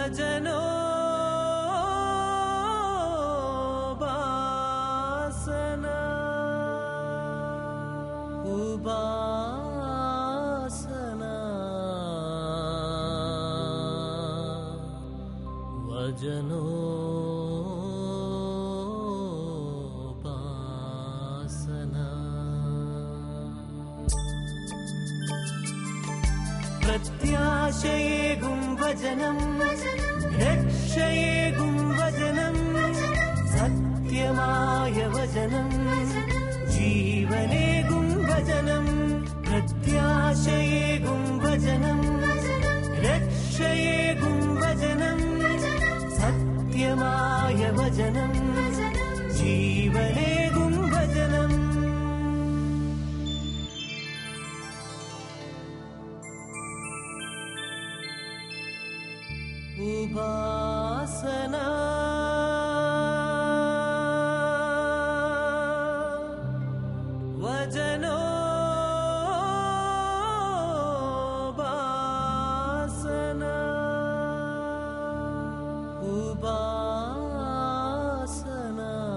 വചനോ ഉപാസന ഉപാസന വചനോ പ്രത്യാശയേകും വചനം രക്ഷയേകും വചനം സത്യമായ വചനം ജീവനേകും വചനം പ്രത്യാശയേകും വചനം രക്ഷയേകും വചനം സത്യമായ വചനം ജീവനേകും വചനം ഉപാസന വചനോ ഉപാസന ഉപാസന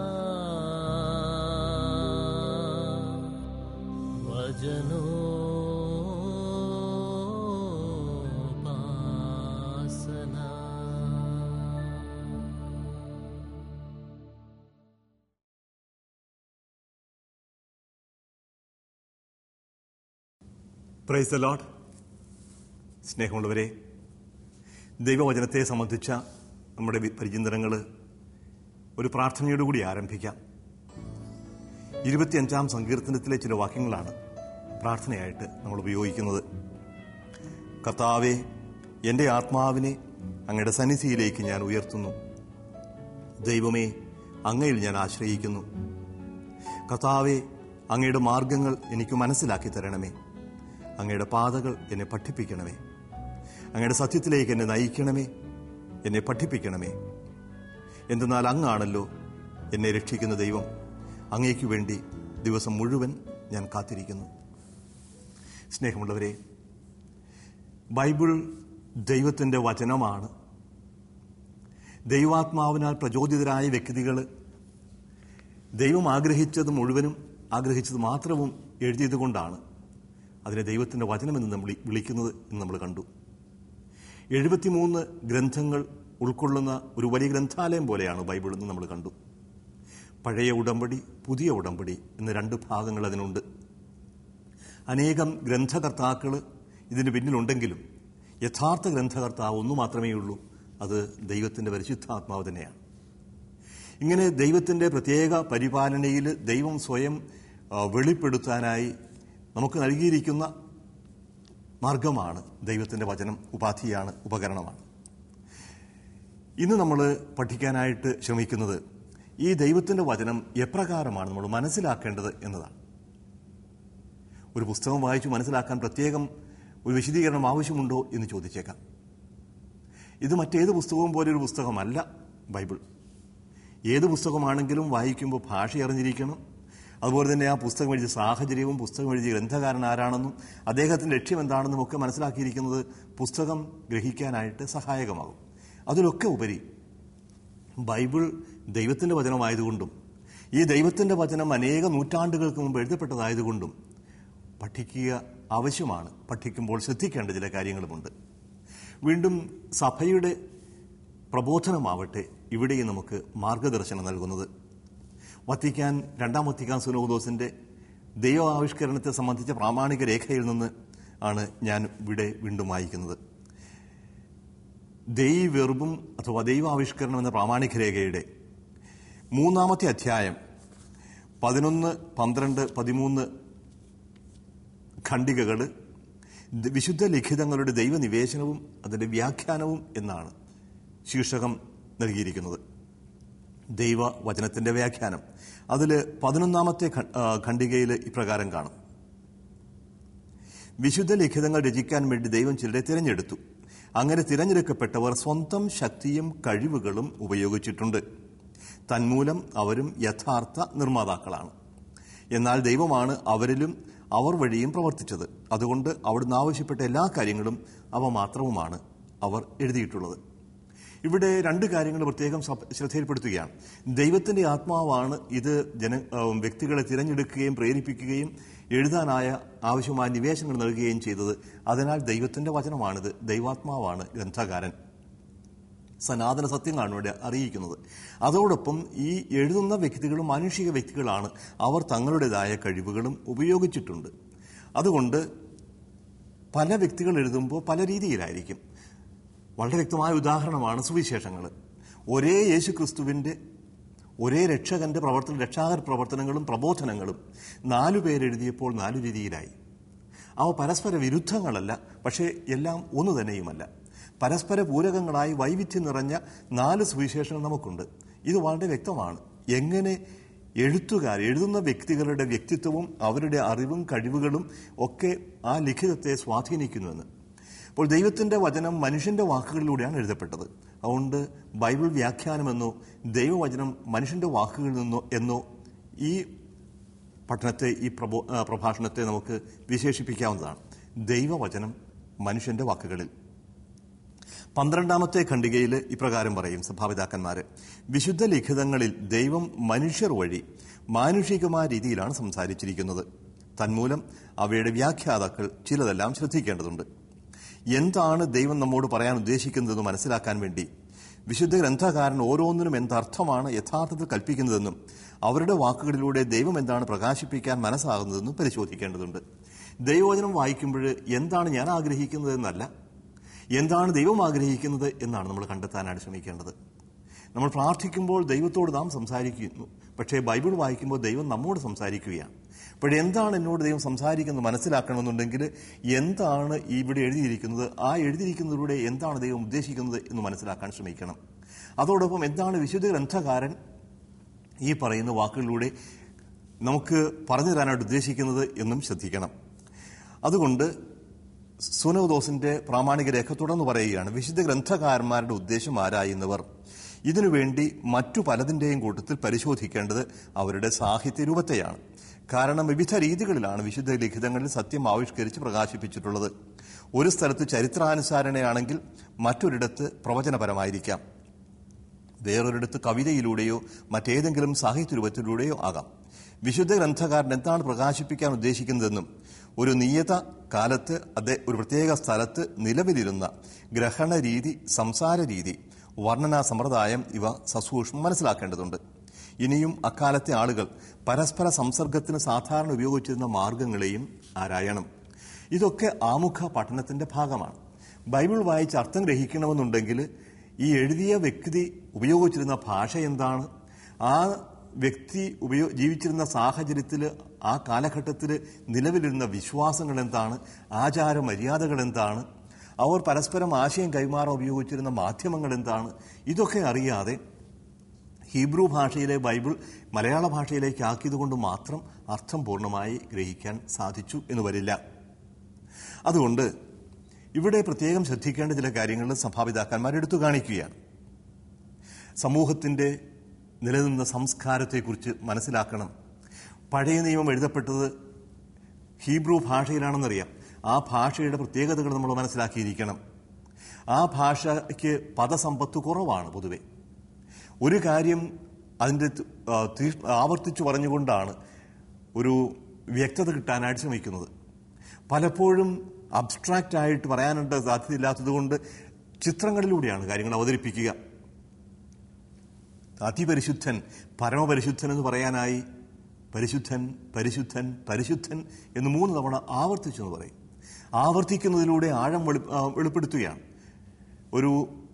വചനോ പ്രൈസ് ദ ലോഡ് സ്നേഹമുള്ളവരെ ദൈവവചനത്തെ സംബന്ധിച്ച നമ്മുടെ വി- പരിചിന്തനങ്ങൾ ഒരു പ്രാർത്ഥനയോടുകൂടി ആരംഭിക്കാം ഇരുപത്തിയഞ്ചാം സങ്കീർത്തനത്തിലെ ചില വാക്യങ്ങളാണ് പ്രാർത്ഥനയായിട്ട് നമ്മൾ ഉപയോഗിക്കുന്നത് കർത്താവെ എൻ്റെ ആത്മാവിനെ അങ്ങയുടെ സന്നിധിയിലേക്ക് ഞാൻ ഉയർത്തുന്നു ദൈവമേ അങ്ങയിൽ ഞാൻ ആശ്രയിക്കുന്നു കർത്താവെ അങ്ങയുടെ മാർഗങ്ങൾ എനിക്ക് മനസ്സിലാക്കി തരണമേ അങ്ങയുടെ പാതകൾ എന്നെ പഠിപ്പിക്കണമേ അങ്ങയുടെ സത്യത്തിലേക്ക് എന്നെ നയിക്കണമേ എന്നെ പഠിപ്പിക്കണമേ എന്തെന്നാൽ അങ്ങാണല്ലോ എന്നെ രക്ഷിക്കുന്ന ദൈവം അങ്ങേക്ക് വേണ്ടി ദിവസം മുഴുവൻ ഞാൻ കാത്തിരിക്കുന്നു സ്നേഹമുള്ളവരെ ബൈബിൾ ദൈവത്തിൻ്റെ വചനമാണ് ദൈവാത്മാവിനാൽ പ്രചോദിതരായ വ്യക്തികൾ ദൈവം ആഗ്രഹിച്ചത് മുഴുവനും ആഗ്രഹിച്ചത് മാത്രവും എഴുതിയത് കൊണ്ടാണ് അതിനെ ദൈവത്തിൻ്റെ വചനമെന്ന് നമ്മൾ വിളിക്കുന്നത് എന്ന് നമ്മൾ കണ്ടു എഴുപത്തിമൂന്ന് ഗ്രന്ഥങ്ങൾ ഉൾക്കൊള്ളുന്ന ഒരു വലിയ ഗ്രന്ഥാലയം പോലെയാണ് ബൈബിൾ എന്ന് നമ്മൾ കണ്ടു പഴയ ഉടമ്പടി പുതിയ ഉടമ്പടി എന്ന രണ്ട് ഭാഗങ്ങൾ അതിനുണ്ട് അനേകം ഗ്രന്ഥകർത്താക്കൾ ഇതിന് പിന്നിലുണ്ടെങ്കിലും യഥാർത്ഥ ഗ്രന്ഥകർത്താവ് ഒന്നു മാത്രമേ ഉള്ളൂ അത് ദൈവത്തിൻ്റെ പരിശുദ്ധാത്മാവ് തന്നെയാണ് ഇങ്ങനെ ദൈവത്തിൻ്റെ പ്രത്യേക പരിപാലനയിൽ ദൈവം സ്വയം ആ, വെളിപ്പെടുത്താനായി നമുക്ക് നൽകിയിരിക്കുന്ന മാർഗമാണ് ദൈവത്തിൻ്റെ വചനം ഉപാധിയാണ് ഉപകരണമാണ് ഇന്ന് നമ്മൾ പഠിക്കാനായിട്ട് ശ്രമിക്കുന്നത് ഈ ദൈവത്തിൻ്റെ വചനം എപ്രകാരമാണ് നമ്മൾ മനസ്സിലാക്കേണ്ടത് എന്നതാണ് ഒരു പുസ്തകം വായിച്ചു മനസ്സിലാക്കാൻ പ്രത്യേകം ഒരു വിശദീകരണം ആവശ്യമുണ്ടോ എന്ന് ചോദിച്ചേക്കാം ഇത് മറ്റേത് പുസ്തകവും പോലെ ഒരു പുസ്തകമല്ല ബൈബിൾ ഏത് പുസ്തകമാണെങ്കിലും വായിക്കുമ്പോൾ ഭാഷ അറിഞ്ഞിരിക്കണം അതുപോലെ തന്നെ ആ പുസ്തകം എഴുതിയ സാഹചര്യവും പുസ്തകം എഴുതിയ ഗ്രന്ഥകാരൻ ആരാണെന്നും അദ്ദേഹത്തിന്റെ ലക്ഷ്യം എന്താണെന്നും ഒക്കെ മനസ്സിലാക്കിയിരിക്കുന്നത് പുസ്തകം ഗ്രഹിക്കാനായിട്ട് സഹായകമാകും അതിലൊക്കെ ഉപരി ബൈബിൾ ദൈവത്തിന്റെ വചനമായതുകൊണ്ടും ഈ ദൈവത്തിന്റെ വചനം അനേക നൂറ്റാണ്ടുകൾക്ക് മുമ്പ് എഴുതപ്പെട്ടതായതുകൊണ്ടും പഠിക്കുക ആവശ്യമാണ് പഠിക്കുമ്പോൾ ശ്രദ്ധിക്കേണ്ട ചില കാര്യങ്ങളുമുണ്ട് വീണ്ടും സഭയുടെ പ്രബോധനമാവട്ടെ ഇവിടെ നമുക്ക് മാർഗദർശനം നൽകുന്നത് വത്തിക്കാൻ രണ്ടാം വത്തിക്കാൻ സുനോദോസിന്റെ ദൈവാവിഷ്കരണത്തെ സംബന്ധിച്ച പ്രാമാണിക രേഖയിൽ നിന്ന് ആണ് ഞാൻ ഇവിടെ വീണ്ടും വായിക്കുന്നത് ദൈവെറുബും അഥവാ ദൈവാവിഷ്കരണം എന്ന പ്രാമാണിക രേഖയുടെ മൂന്നാമത്തെ അധ്യായം പതിനൊന്ന് പന്ത്രണ്ട് പതിമൂന്ന് ഖണ്ഡികകൾ വിശുദ്ധ ലിഖിതങ്ങളുടെ ദൈവനിവേശനവും അതിന്റെ വ്യാഖ്യാനവും എന്നാണ് ശീർഷകം നൽകിയിരിക്കുന്നത് ദൈവ വചനത്തിന്റെ വ്യാഖ്യാനം അതിൽ പതിനൊന്നാമത്തെ ഖണ്ഡികയിൽ ഇപ്രകാരം കാണും വിശുദ്ധ ലിഖിതങ്ങൾ രചിക്കാൻ വേണ്ടി ദൈവം ചിലരെ തിരഞ്ഞെടുത്തു അങ്ങനെ തിരഞ്ഞെടുക്കപ്പെട്ടവർ സ്വന്തം ശക്തിയും കഴിവുകളും ഉപയോഗിച്ചിട്ടുണ്ട് തന്മൂലം അവരും യഥാർത്ഥ നിർമ്മാതാക്കളാണ് എന്നാൽ ദൈവമാണ് അവരിലും അവർ വഴിയും പ്രവർത്തിച്ചത് അതുകൊണ്ട് അവിടുന്ന് ആവശ്യപ്പെട്ട എല്ലാ കാര്യങ്ങളും അവ മാത്രവുമാണ് അവർ എഴുതിയിട്ടുള്ളത് ഇവിടെ രണ്ട് കാര്യങ്ങൾ പ്രത്യേകം സപ്- ശ്രദ്ധയിൽപ്പെടുത്തുകയാണ് ദൈവത്തിന്റെ ആത്മാവാണ് ഇത് ജന ആ, വ്യക്തികളെ തിരഞ്ഞെടുക്കുകയും പ്രേരിപ്പിക്കുകയും എഴുതാനായ ആവശ്യമായ നിവേശനങ്ങൾ നൽകുകയും ചെയ്തത് അതിനാൽ ദൈവത്തിന്റെ വചനമാണിത് ദൈവാത്മാവാണ് ഗ്രന്ഥകാരൻ സനാതന സത്യങ്ങളാണ് ഇവിടെ അറിയിക്കുന്നത് അതോടൊപ്പം ഈ എഴുതുന്ന വ്യക്തികളും മാനുഷിക വ്യക്തികളാണ് അവർ തങ്ങളുടേതായ കഴിവുകളും ഉപയോഗിച്ചിട്ടുണ്ട് അതുകൊണ്ട് പല വ്യക്തികൾ എഴുതുമ്പോൾ പല രീതിയിലായിരിക്കും വളരെ വ്യക്തമായ ഉദാഹരണമാണ് സുവിശേഷങ്ങൾ ഒരേ യേശു ക്രിസ്തുവിൻ്റെ ഒരേ രക്ഷകന്റെ പ്രവർത്തന രക്ഷാകര പ്രവർത്തനങ്ങളും പ്രബോധനങ്ങളും നാലു പേരെഴുതിയപ്പോൾ നാലു രീതിയിലായി അവ പരസ്പര വിരുദ്ധങ്ങളല്ല പക്ഷേ എല്ലാം ഒന്നു തന്നെയുമല്ല പരസ്പര പൂരകങ്ങളായി വൈവിധ്യം നിറഞ്ഞ നാല് സുവിശേഷങ്ങൾ നമുക്കുണ്ട് ഇത് വളരെ വ്യക്തമാണ് എങ്ങനെ എഴുത്തുകാർ എഴുതുന്ന വ്യക്തികളുടെ വ്യക്തിത്വവും അവരുടെ അറിവും കഴിവുകളും ഒക്കെ ആ ലിഖിതത്തെ സ്വാധീനിക്കുന്നുവെന്ന് അപ്പോൾ ദൈവത്തിന്റെ വചനം മനുഷ്യന്റെ വാക്കുകളിലൂടെയാണ് എഴുതപ്പെട്ടത് അതുകൊണ്ട് ബൈബിൾ വ്യാഖ്യാനമെന്നോ ദൈവവചനം മനുഷ്യന്റെ വാക്കുകളിൽ നിന്നോ എന്നോ ഈ പഠനത്തെ ഈ പ്രബോ ആ, പ്രഭാഷണത്തെ നമുക്ക് വിശേഷിപ്പിക്കാവുന്നതാണ് ദൈവവചനം മനുഷ്യന്റെ വാക്കുകളിൽ പന്ത്രണ്ടാമത്തെ ഖണ്ഡികയിൽ ഇപ്രകാരം പറയും സഭാപിതാക്കന്മാര് വിശുദ്ധ ലിഖിതങ്ങളിൽ ദൈവം മനുഷ്യർ വഴി മാനുഷികമായ രീതിയിലാണ് സംസാരിച്ചിരിക്കുന്നത് തന്മൂലം അവയുടെ വ്യാഖ്യാതാക്കൾ ചിലതെല്ലാം ശ്രദ്ധിക്കേണ്ടതുണ്ട് എന്താണ് ദൈവം നമ്മോട് പറയാൻ ഉദ്ദേശിക്കുന്നതെന്ന് മനസ്സിലാക്കാൻ വേണ്ടി വിശുദ്ധ ഗ്രന്ഥകാരൻ ഓരോന്നിനും എന്തർത്ഥമാണ് യഥാർത്ഥത്തിൽ കൽപ്പിക്കുന്നതെന്നും അവരുടെ വാക്കുകളിലൂടെ ദൈവം എന്താണ് പ്രകാശിപ്പിക്കാൻ മനസ്സാകുന്നതെന്നും പരിശോധിക്കേണ്ടതുണ്ട് ദൈവവചനം വായിക്കുമ്പോൾ എന്താണ് ഞാൻ ആഗ്രഹിക്കുന്നതെന്നല്ല എന്താണ് ദൈവം ആഗ്രഹിക്കുന്നത് എന്നാണ് നമ്മൾ കണ്ടെത്താനായിട്ട് ശ്രമിക്കേണ്ടത് നമ്മൾ പ്രാർത്ഥിക്കുമ്പോൾ ദൈവത്തോട് നാം സംസാരിക്കുന്നു പക്ഷേ ബൈബിൾ വായിക്കുമ്പോൾ ദൈവം നമ്മോട് സംസാരിക്കുകയാണ് അപ്പോൾ എന്താണ് എന്നോട് ദൈവം സംസാരിക്കുന്നത് മനസ്സിലാക്കണമെന്നുണ്ടെങ്കിൽ എന്താണ് ഇവിടെ എഴുതിയിരിക്കുന്നത് ആ എഴുതിയിരിക്കുന്നതിലൂടെ എന്താണ് ദൈവം ഉദ്ദേശിക്കുന്നത് എന്ന് മനസ്സിലാക്കാൻ ശ്രമിക്കണം അതോടൊപ്പം എന്താണ് വിശുദ്ധ ഗ്രന്ഥകാരൻ ഈ പറയുന്ന വാക്കുകളിലൂടെ നമുക്ക് പറഞ്ഞു തരാനായിട്ട് ഉദ്ദേശിക്കുന്നത് എന്നും ശ്രദ്ധിക്കണം അതുകൊണ്ട് സുനവദോസിന്റെ പ്രാമാണിക രേഖ തുടർന്ന് പറയുകയാണ് വിശുദ്ധ ഗ്രന്ഥകാരന്മാരുടെ ഉദ്ദേശം ആരായുന്നവർ ഇതിനുവേണ്ടി മറ്റു പലതിന്റെയും കൂട്ടത്തിൽ പരിശോധിക്കേണ്ടത് അവരുടെ സാഹിത്യ രൂപത്തെയാണ് കാരണം വിവിധ രീതികളിലാണ് വിശുദ്ധ ലിഖിതങ്ങളിൽ സത്യം ആവിഷ്കരിച്ച് പ്രകാശിപ്പിച്ചിട്ടുള്ളത് ഒരു സ്ഥലത്ത് ചരിത്രാനുസാരണയാണെങ്കിൽ മറ്റൊരിടത്ത് പ്രവചനപരമായിരിക്കാം വേറൊരിടത്ത് കവിതയിലൂടെയോ മറ്റേതെങ്കിലും സാഹിത്യ രൂപത്തിലൂടെയോ ആകാം വിശുദ്ധ ഗ്രന്ഥകാരൻ എന്താണ് പ്രകാശിപ്പിക്കാൻ ഉദ്ദേശിക്കുന്നതെന്നും ഒരു നിയത കാലത്ത് അതേ ഒരു പ്രത്യേക സ്ഥലത്ത് നിലവിലിരുന്ന ഗ്രഹണ രീതി സംസാര രീതി വർണ്ണനാ സമ്പ്രദായം ഇവ സസൂക്ഷ്മം മനസ്സിലാക്കേണ്ടതുണ്ട് ഇനിയും അക്കാലത്തെ ആളുകൾ പരസ്പര സംസർഗത്തിന് സാധാരണ ഉപയോഗിച്ചിരുന്ന മാർഗങ്ങളെയും ആരായണം ഇതൊക്കെ ആമുഖ പഠനത്തിന്റെ ഭാഗമാണ് ബൈബിൾ വായിച്ച് അർത്ഥം ഗ്രഹിക്കണമെന്നുണ്ടെങ്കിൽ ഈ എഴുതിയ വ്യക്തി ഉപയോഗിച്ചിരുന്ന ഭാഷ എന്താണ് ആ വ്യക്തി ഉപയോ ജീവിച്ചിരുന്ന സാഹചര്യത്തിൽ ആ കാലഘട്ടത്തിൽ നിലവിലിരുന്ന വിശ്വാസങ്ങൾ എന്താണ് ആചാര മര്യാദകൾ എന്താണ് അവർ പരസ്പരം ആശയം കൈമാറാൻ ഉപയോഗിച്ചിരുന്ന മാധ്യമങ്ങൾ എന്താണ് ഇതൊക്കെ അറിയാതെ ഹീബ്രു ഭാഷയിലെ ബൈബിൾ മലയാള ഭാഷയിലേക്ക് ആക്കിയതുകൊണ്ട് മാത്രം അർത്ഥം പൂർണ്ണമായി ഗ്രഹിക്കാൻ സാധിച്ചു എന്ന് വരില്ല അതുകൊണ്ട് ഇവിടെ പ്രത്യേകം ശ്രദ്ധിക്കേണ്ട ചില കാര്യങ്ങൾ സഭാപിതാക്കന്മാർ എടുത്തു കാണിക്കുകയാണ് സമൂഹത്തിന്റെ നിലനിന്ന സംസ്കാരത്തെക്കുറിച്ച് മനസ്സിലാക്കണം പഴയ നിയമം എഴുതപ്പെട്ടത് ഹീബ്രു ഭാഷയിലാണെന്നറിയാം ആ ഭാഷയുടെ പ്രത്യേകതകൾ നമ്മൾ മനസ്സിലാക്കിയിരിക്കണം ആ ഭാഷയ്ക്ക് പദസമ്പത്ത് കുറവാണ് പൊതുവെ ഒരു കാര്യം അതിൻ്റെ ത- ആ, തീ- ആവർത്തിച്ചു പറഞ്ഞുകൊണ്ടാണ് ഒരു വ്യക്തത കിട്ടാനായിട്ട് ശ്രമിക്കുന്നത് പലപ്പോഴും അബ്സ്ട്രാക്റ്റ് ആയിട്ട് പറയാനായിട്ട് സാധ്യതയില്ലാത്തതുകൊണ്ട് ചിത്രങ്ങളിലൂടെയാണ് കാര്യങ്ങൾ അവതരിപ്പിക്കുക അതിപരിശുദ്ധൻ പരമപരിശുദ്ധൻ എന്ന് പറയാനായി പരിശുദ്ധൻ പരിശുദ്ധൻ പരിശുദ്ധൻ എന്ന് മൂന്ന് തവണ ആവർത്തിച്ചു എന്ന് പറയും ആവർത്തിക്കുന്നതിലൂടെ ആഴം വെളി- ആ, വെളിപ്പെടുത്തുകയാണ് ഒരു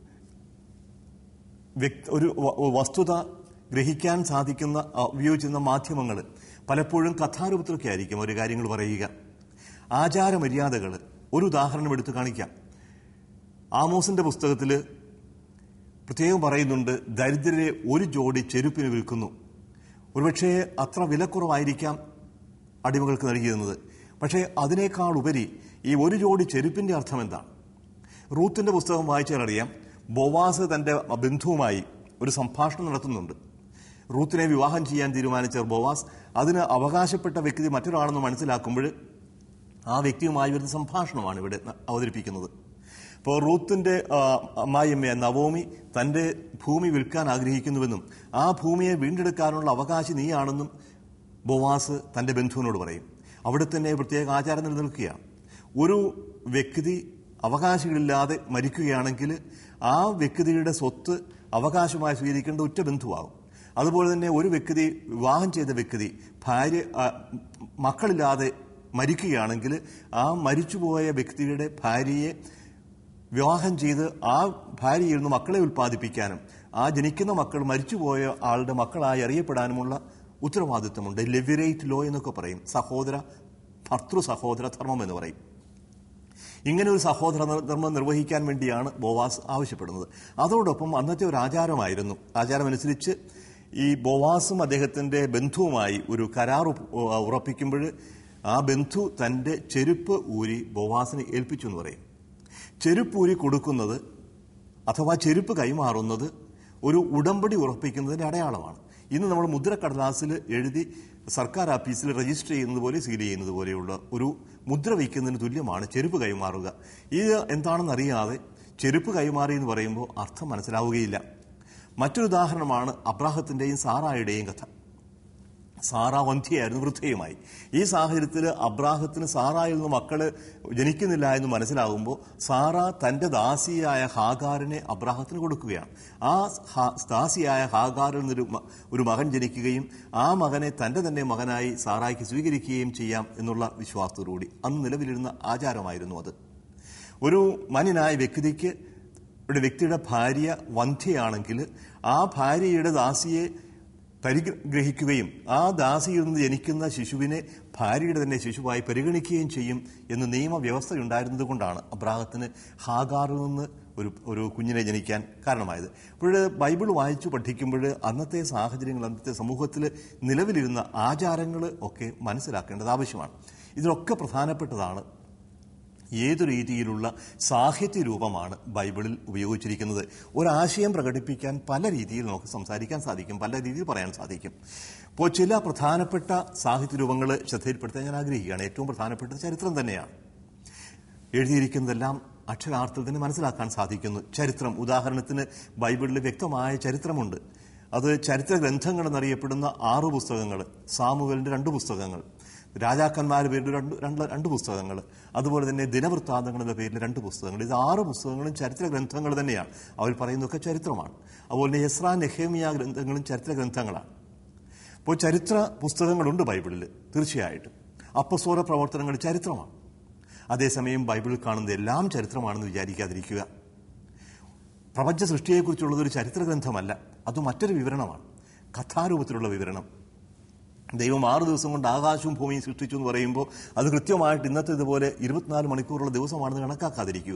വ്യക്തി ഒരു വ- വസ്തുത ഗ്രഹിക്കാൻ സാധിക്കുന്ന ആ, ഉപയോഗിച്ചിരുന്ന മാധ്യമങ്ങൾ പലപ്പോഴും കഥാരൂപത്തിലൊക്കെ ആയിരിക്കും ഒരു കാര്യങ്ങൾ പറയുക ആചാരമര്യാദകൾ ഒരു ഉദാഹരണം എടുത്തു കാണിക്കാം ആമോസിന്റെ പുസ്തകത്തിൽ പ്രത്യേകം പറയുന്നുണ്ട് ദരിദ്രരെ ഒരു ജോഡി ചെരുപ്പിന് വിൽക്കുന്നു ഒരുപക്ഷേ അത്ര വിലക്കുറവായിരിക്കാം അടിമകൾക്ക് നൽകിയിരുന്നത് പക്ഷേ അതിനേക്കാൾ ഉപരി ഈ ഒരു ജോഡി ചെരുപ്പിന്റെ അർത്ഥം എന്താണ് റൂത്തിന്റെ പുസ്തകം വായിച്ചാൽ അറിയാം ബൊവാസ് തന്റെ ബന്ധുവുമായി ഒരു സംഭാഷണം നടത്തുന്നുണ്ട് റൂത്തിനെ വിവാഹം ചെയ്യാൻ തീരുമാനിച്ച ബൊവാസ് അതിന് അവകാശപ്പെട്ട വ്യക്തി മറ്റൊരാളെന്ന് മനസ്സിലാക്കുമ്പോൾ ആ വ്യക്തിയുമായി വരുന്ന സംഭാഷണമാണ് ഇവിടെ ന- അവതരിപ്പിക്കുന്നത് ഇപ്പോൾ റൂത്തിന്റെ ആ, അമ്മായിയമ്മ നവോമി തന്റെ ഭൂമി വിൽക്കാൻ ആഗ്രഹിക്കുന്നുവെന്നും ആ ഭൂമിയെ വീണ്ടെടുക്കാനുള്ള അവകാശി നീയാണെന്നും ബോവാസ് തന്റെ ബന്ധുവിനോട് പറയും അവിടെ തന്നെ പ്രത്യേക ആചാരം നിലനിൽക്കുകയാണ് ഒരു വ്യക്തി അവകാശികളില്ലാതെ മരിക്കുകയാണെങ്കിൽ ആ വ്യക്തിയുടെ സ്വത്ത് അവകാശമായി സ്വീകരിക്കേണ്ട ഉറ്റ ബന്ധുവാകും അതുപോലെ തന്നെ ഒരു വ്യക്തി വിവാഹം ചെയ്ത വ്യക്തി ഭാര്യ ആ, മക്കളില്ലാതെ മരിക്കുകയാണെങ്കിൽ ആ മരിച്ചുപോയ വ്യക്തിയുടെ ഭാര്യയെ വിവാഹം ചെയ്ത് ആ ഭാര്യയിൽ നിന്ന് മക്കളെ ഉൽപ്പാദിപ്പിക്കാനും ആ ജനിക്കുന്ന മക്കൾ മരിച്ചുപോയ ആളുടെ മക്കളായി അറിയപ്പെടാനുമുള്ള ഉത്തരവാദിത്വമുണ്ട് ലെവിറേറ്റ് ലോ എന്നൊക്കെ പറയും സഹോദര ഭർത്തൃ സഹോദര ധർമ്മം എന്ന് പറയും ഇങ്ങനെ ഒരു സഹോദര ധർമ്മം നിർവഹിക്കാൻ വേണ്ടിയാണ് ബോവാസ് ആവശ്യപ്പെടുന്നത് അതോടൊപ്പം അന്നത്തെ ഒരു ആചാരമായിരുന്നു ആചാരമനുസരിച്ച് ഈ ബോവാസും അദ്ദേഹത്തിന്റെ ബന്ധുവുമായി ഒരു കരാർ ഉപ്പ് ഉറപ്പിക്കുമ്പോൾ ആ ബന്ധു തന്റെ ചെരുപ്പ് ഊരി ബോവാസിനെ ഏൽപ്പിച്ചു എന്ന് പറയും ചെരുപ്പ് ഊരി കൊടുക്കുന്നത് അഥവാ ചെരുപ്പ് കൈമാറുന്നത് ഒരു ഉടമ്പടി ഉറപ്പിക്കുന്നതിന്റെ അടയാളമാണ് ഇന്ന് നമ്മൾ മുദ്രക്കടലാസിൽ എഴുതി സർക്കാർ ഓഫീസിൽ രജിസ്റ്റർ ചെയ്യുന്നത് പോലെ സീൽ ചെയ്യുന്നത് പോലെയുള്ള ഒരു മുദ്ര വയ്ക്കുന്നതിന് തുല്യമാണ് ചെരുപ്പ് കൈമാറുക ഇത് എന്താണെന്ന് അറിയാതെ ചെരുപ്പ് കൈമാറി എന്ന് പറയുമ്പോൾ അർത്ഥം മനസ്സിലാവുകയില്ല മറ്റൊരു ഉദാഹരണമാണ് അബ്രാഹത്തിന്റെയും സാറായുടെയും കഥ സാറ വന്ധ്യയായിരുന്നു വൃദ്ധയുമായി ഈ സാഹചര്യത്തിൽ അബ്രാഹത്തിന് സാറായിൽ നിന്ന് മക്കള് ജനിക്കുന്നില്ല എന്ന് മനസ്സിലാകുമ്പോൾ സാറ തന്റെ ദാസിയായ ഹാഗാറിനെ അബ്രാഹത്തിന് കൊടുക്കുകയാണ് ആ ഹാ- ദാസിയായ ഹാഗാറിൽ നിന്നൊരു മ- ഒരു മകൻ ജനിക്കുകയും ആ മകനെ തന്റെ തന്നെ മകനായി സാറായ്ക്ക് സ്വീകരിക്കുകയും ചെയ്യാം എന്നുള്ള വിശ്വാസത്തോടുകൂടി അന്ന് നിലവിലിരുന്ന ആചാരമായിരുന്നു അത് ഒരു മാന്യനായ വ്യക്തിക്ക് ഒരു വ്യക്തിയുടെ ഭാര്യ വന്ധ്യയാണെങ്കിൽ ആ ഭാര്യയുടെ ദാസിയെ പരിഗ്രഹിക്കുകയും ആ ദാസിയിൽ നിന്ന് ജനിക്കുന്ന ശിശുവിനെ ഭാര്യയുടെ തന്നെ ശിശുവായി പരിഗണിക്കുകയും ചെയ്യും എന്ന് നിയമവ്യവസ്ഥ ഉണ്ടായിരുന്നത് കൊണ്ടാണ് അബ്രാഹത്തിന് ഹാഗാറിൽ നിന്ന് ഒരു ഒരു കുഞ്ഞിനെ ജനിക്കാൻ കാരണമായത് അപ്പോൾ ബൈബിൾ വായിച്ചു പഠിക്കുമ്പോൾ അന്നത്തെ സാഹചര്യങ്ങൾ അന്നത്തെ സമൂഹത്തിൽ നിലവിലിരുന്ന ആചാരങ്ങൾ ഒക്കെ മനസ്സിലാക്കേണ്ടത് ആവശ്യമാണ് ഇതിലൊക്കെ പ്രധാനപ്പെട്ടതാണ് ഏതു രീതിയിലുള്ള സാഹിത്യ രൂപമാണ് ബൈബിളിൽ ഉപയോഗിച്ചിരിക്കുന്നത് ഒരാശയം പ്രകടിപ്പിക്കാൻ പല രീതിയിൽ നമുക്ക് സംസാരിക്കാൻ സാധിക്കും പല രീതിയിൽ പറയാൻ സാധിക്കും അപ്പോൾ ചില പ്രധാനപ്പെട്ട സാഹിത്യ രൂപങ്ങൾ ശ്രദ്ധയിൽപ്പെടുത്താൻ ഞാൻ ആഗ്രഹിക്കുകയാണ് ഏറ്റവും പ്രധാനപ്പെട്ടത് ചരിത്രം തന്നെയാണ് എഴുതിയിരിക്കുന്നതെല്ലാം അക്ഷരാർത്ഥത്തിന് മനസ്സിലാക്കാൻ സാധിക്കുന്നു ചരിത്രം ഉദാഹരണത്തിന് ബൈബിളിൽ വ്യക്തമായ ചരിത്രമുണ്ട് അത് ചരിത്ര ഗ്രന്ഥങ്ങൾ എന്നറിയപ്പെടുന്ന ആറ് പുസ്തകങ്ങൾ സാമുവലിന്റെ രണ്ട് പുസ്തകങ്ങൾ രാജാക്കന്മാരുടെ പേരിൽ രണ്ട് രണ്ട് രണ്ട് പുസ്തകങ്ങൾ അതുപോലെ തന്നെ ദിനവൃത്താന്തങ്ങൾ എന്ന പേരിൽ രണ്ട് പുസ്തകങ്ങൾ ഇത് ആറ് പുസ്തകങ്ങളും ചരിത്ര ഗ്രന്ഥങ്ങൾ തന്നെയാണ് അവർ പറയുന്നതൊക്കെ ചരിത്രമാണ് അതുപോലെ തന്നെ എസ്രാ നെഹേമിയ ഗ്രന്ഥങ്ങളും ചരിത്ര ഗ്രന്ഥങ്ങളാണ് അപ്പോൾ ചരിത്ര പുസ്തകങ്ങളുണ്ട് ബൈബിളിൽ തീർച്ചയായിട്ടും അപ്പസ്വര പ്രവർത്തനങ്ങൾ ചരിത്രമാണ് അതേസമയം ബൈബിളിൽ കാണുന്നത് എല്ലാം ചരിത്രമാണെന്ന് വിചാരിക്കാതിരിക്കുക പ്രപഞ്ച സൃഷ്ടിയെക്കുറിച്ചുള്ളത് ഒരു ചരിത്ര ഗ്രന്ഥമല്ല അത് മറ്റൊരു വിവരണമാണ് കഥാരൂപത്തിലുള്ള വിവരണം ദൈവം ആറ് ദിവസം കൊണ്ട് ആകാശവും ഭൂമിയും സൃഷ്ടിച്ചു എന്ന് പറയുമ്പോൾ അത് കൃത്യമായിട്ട് ഇന്നത്തെ ഇതുപോലെ ഇരുപത്തിനാല് മണിക്കൂറുള്ള ദിവസമാണെന്ന് കണക്കാക്കാതിരിക്കുക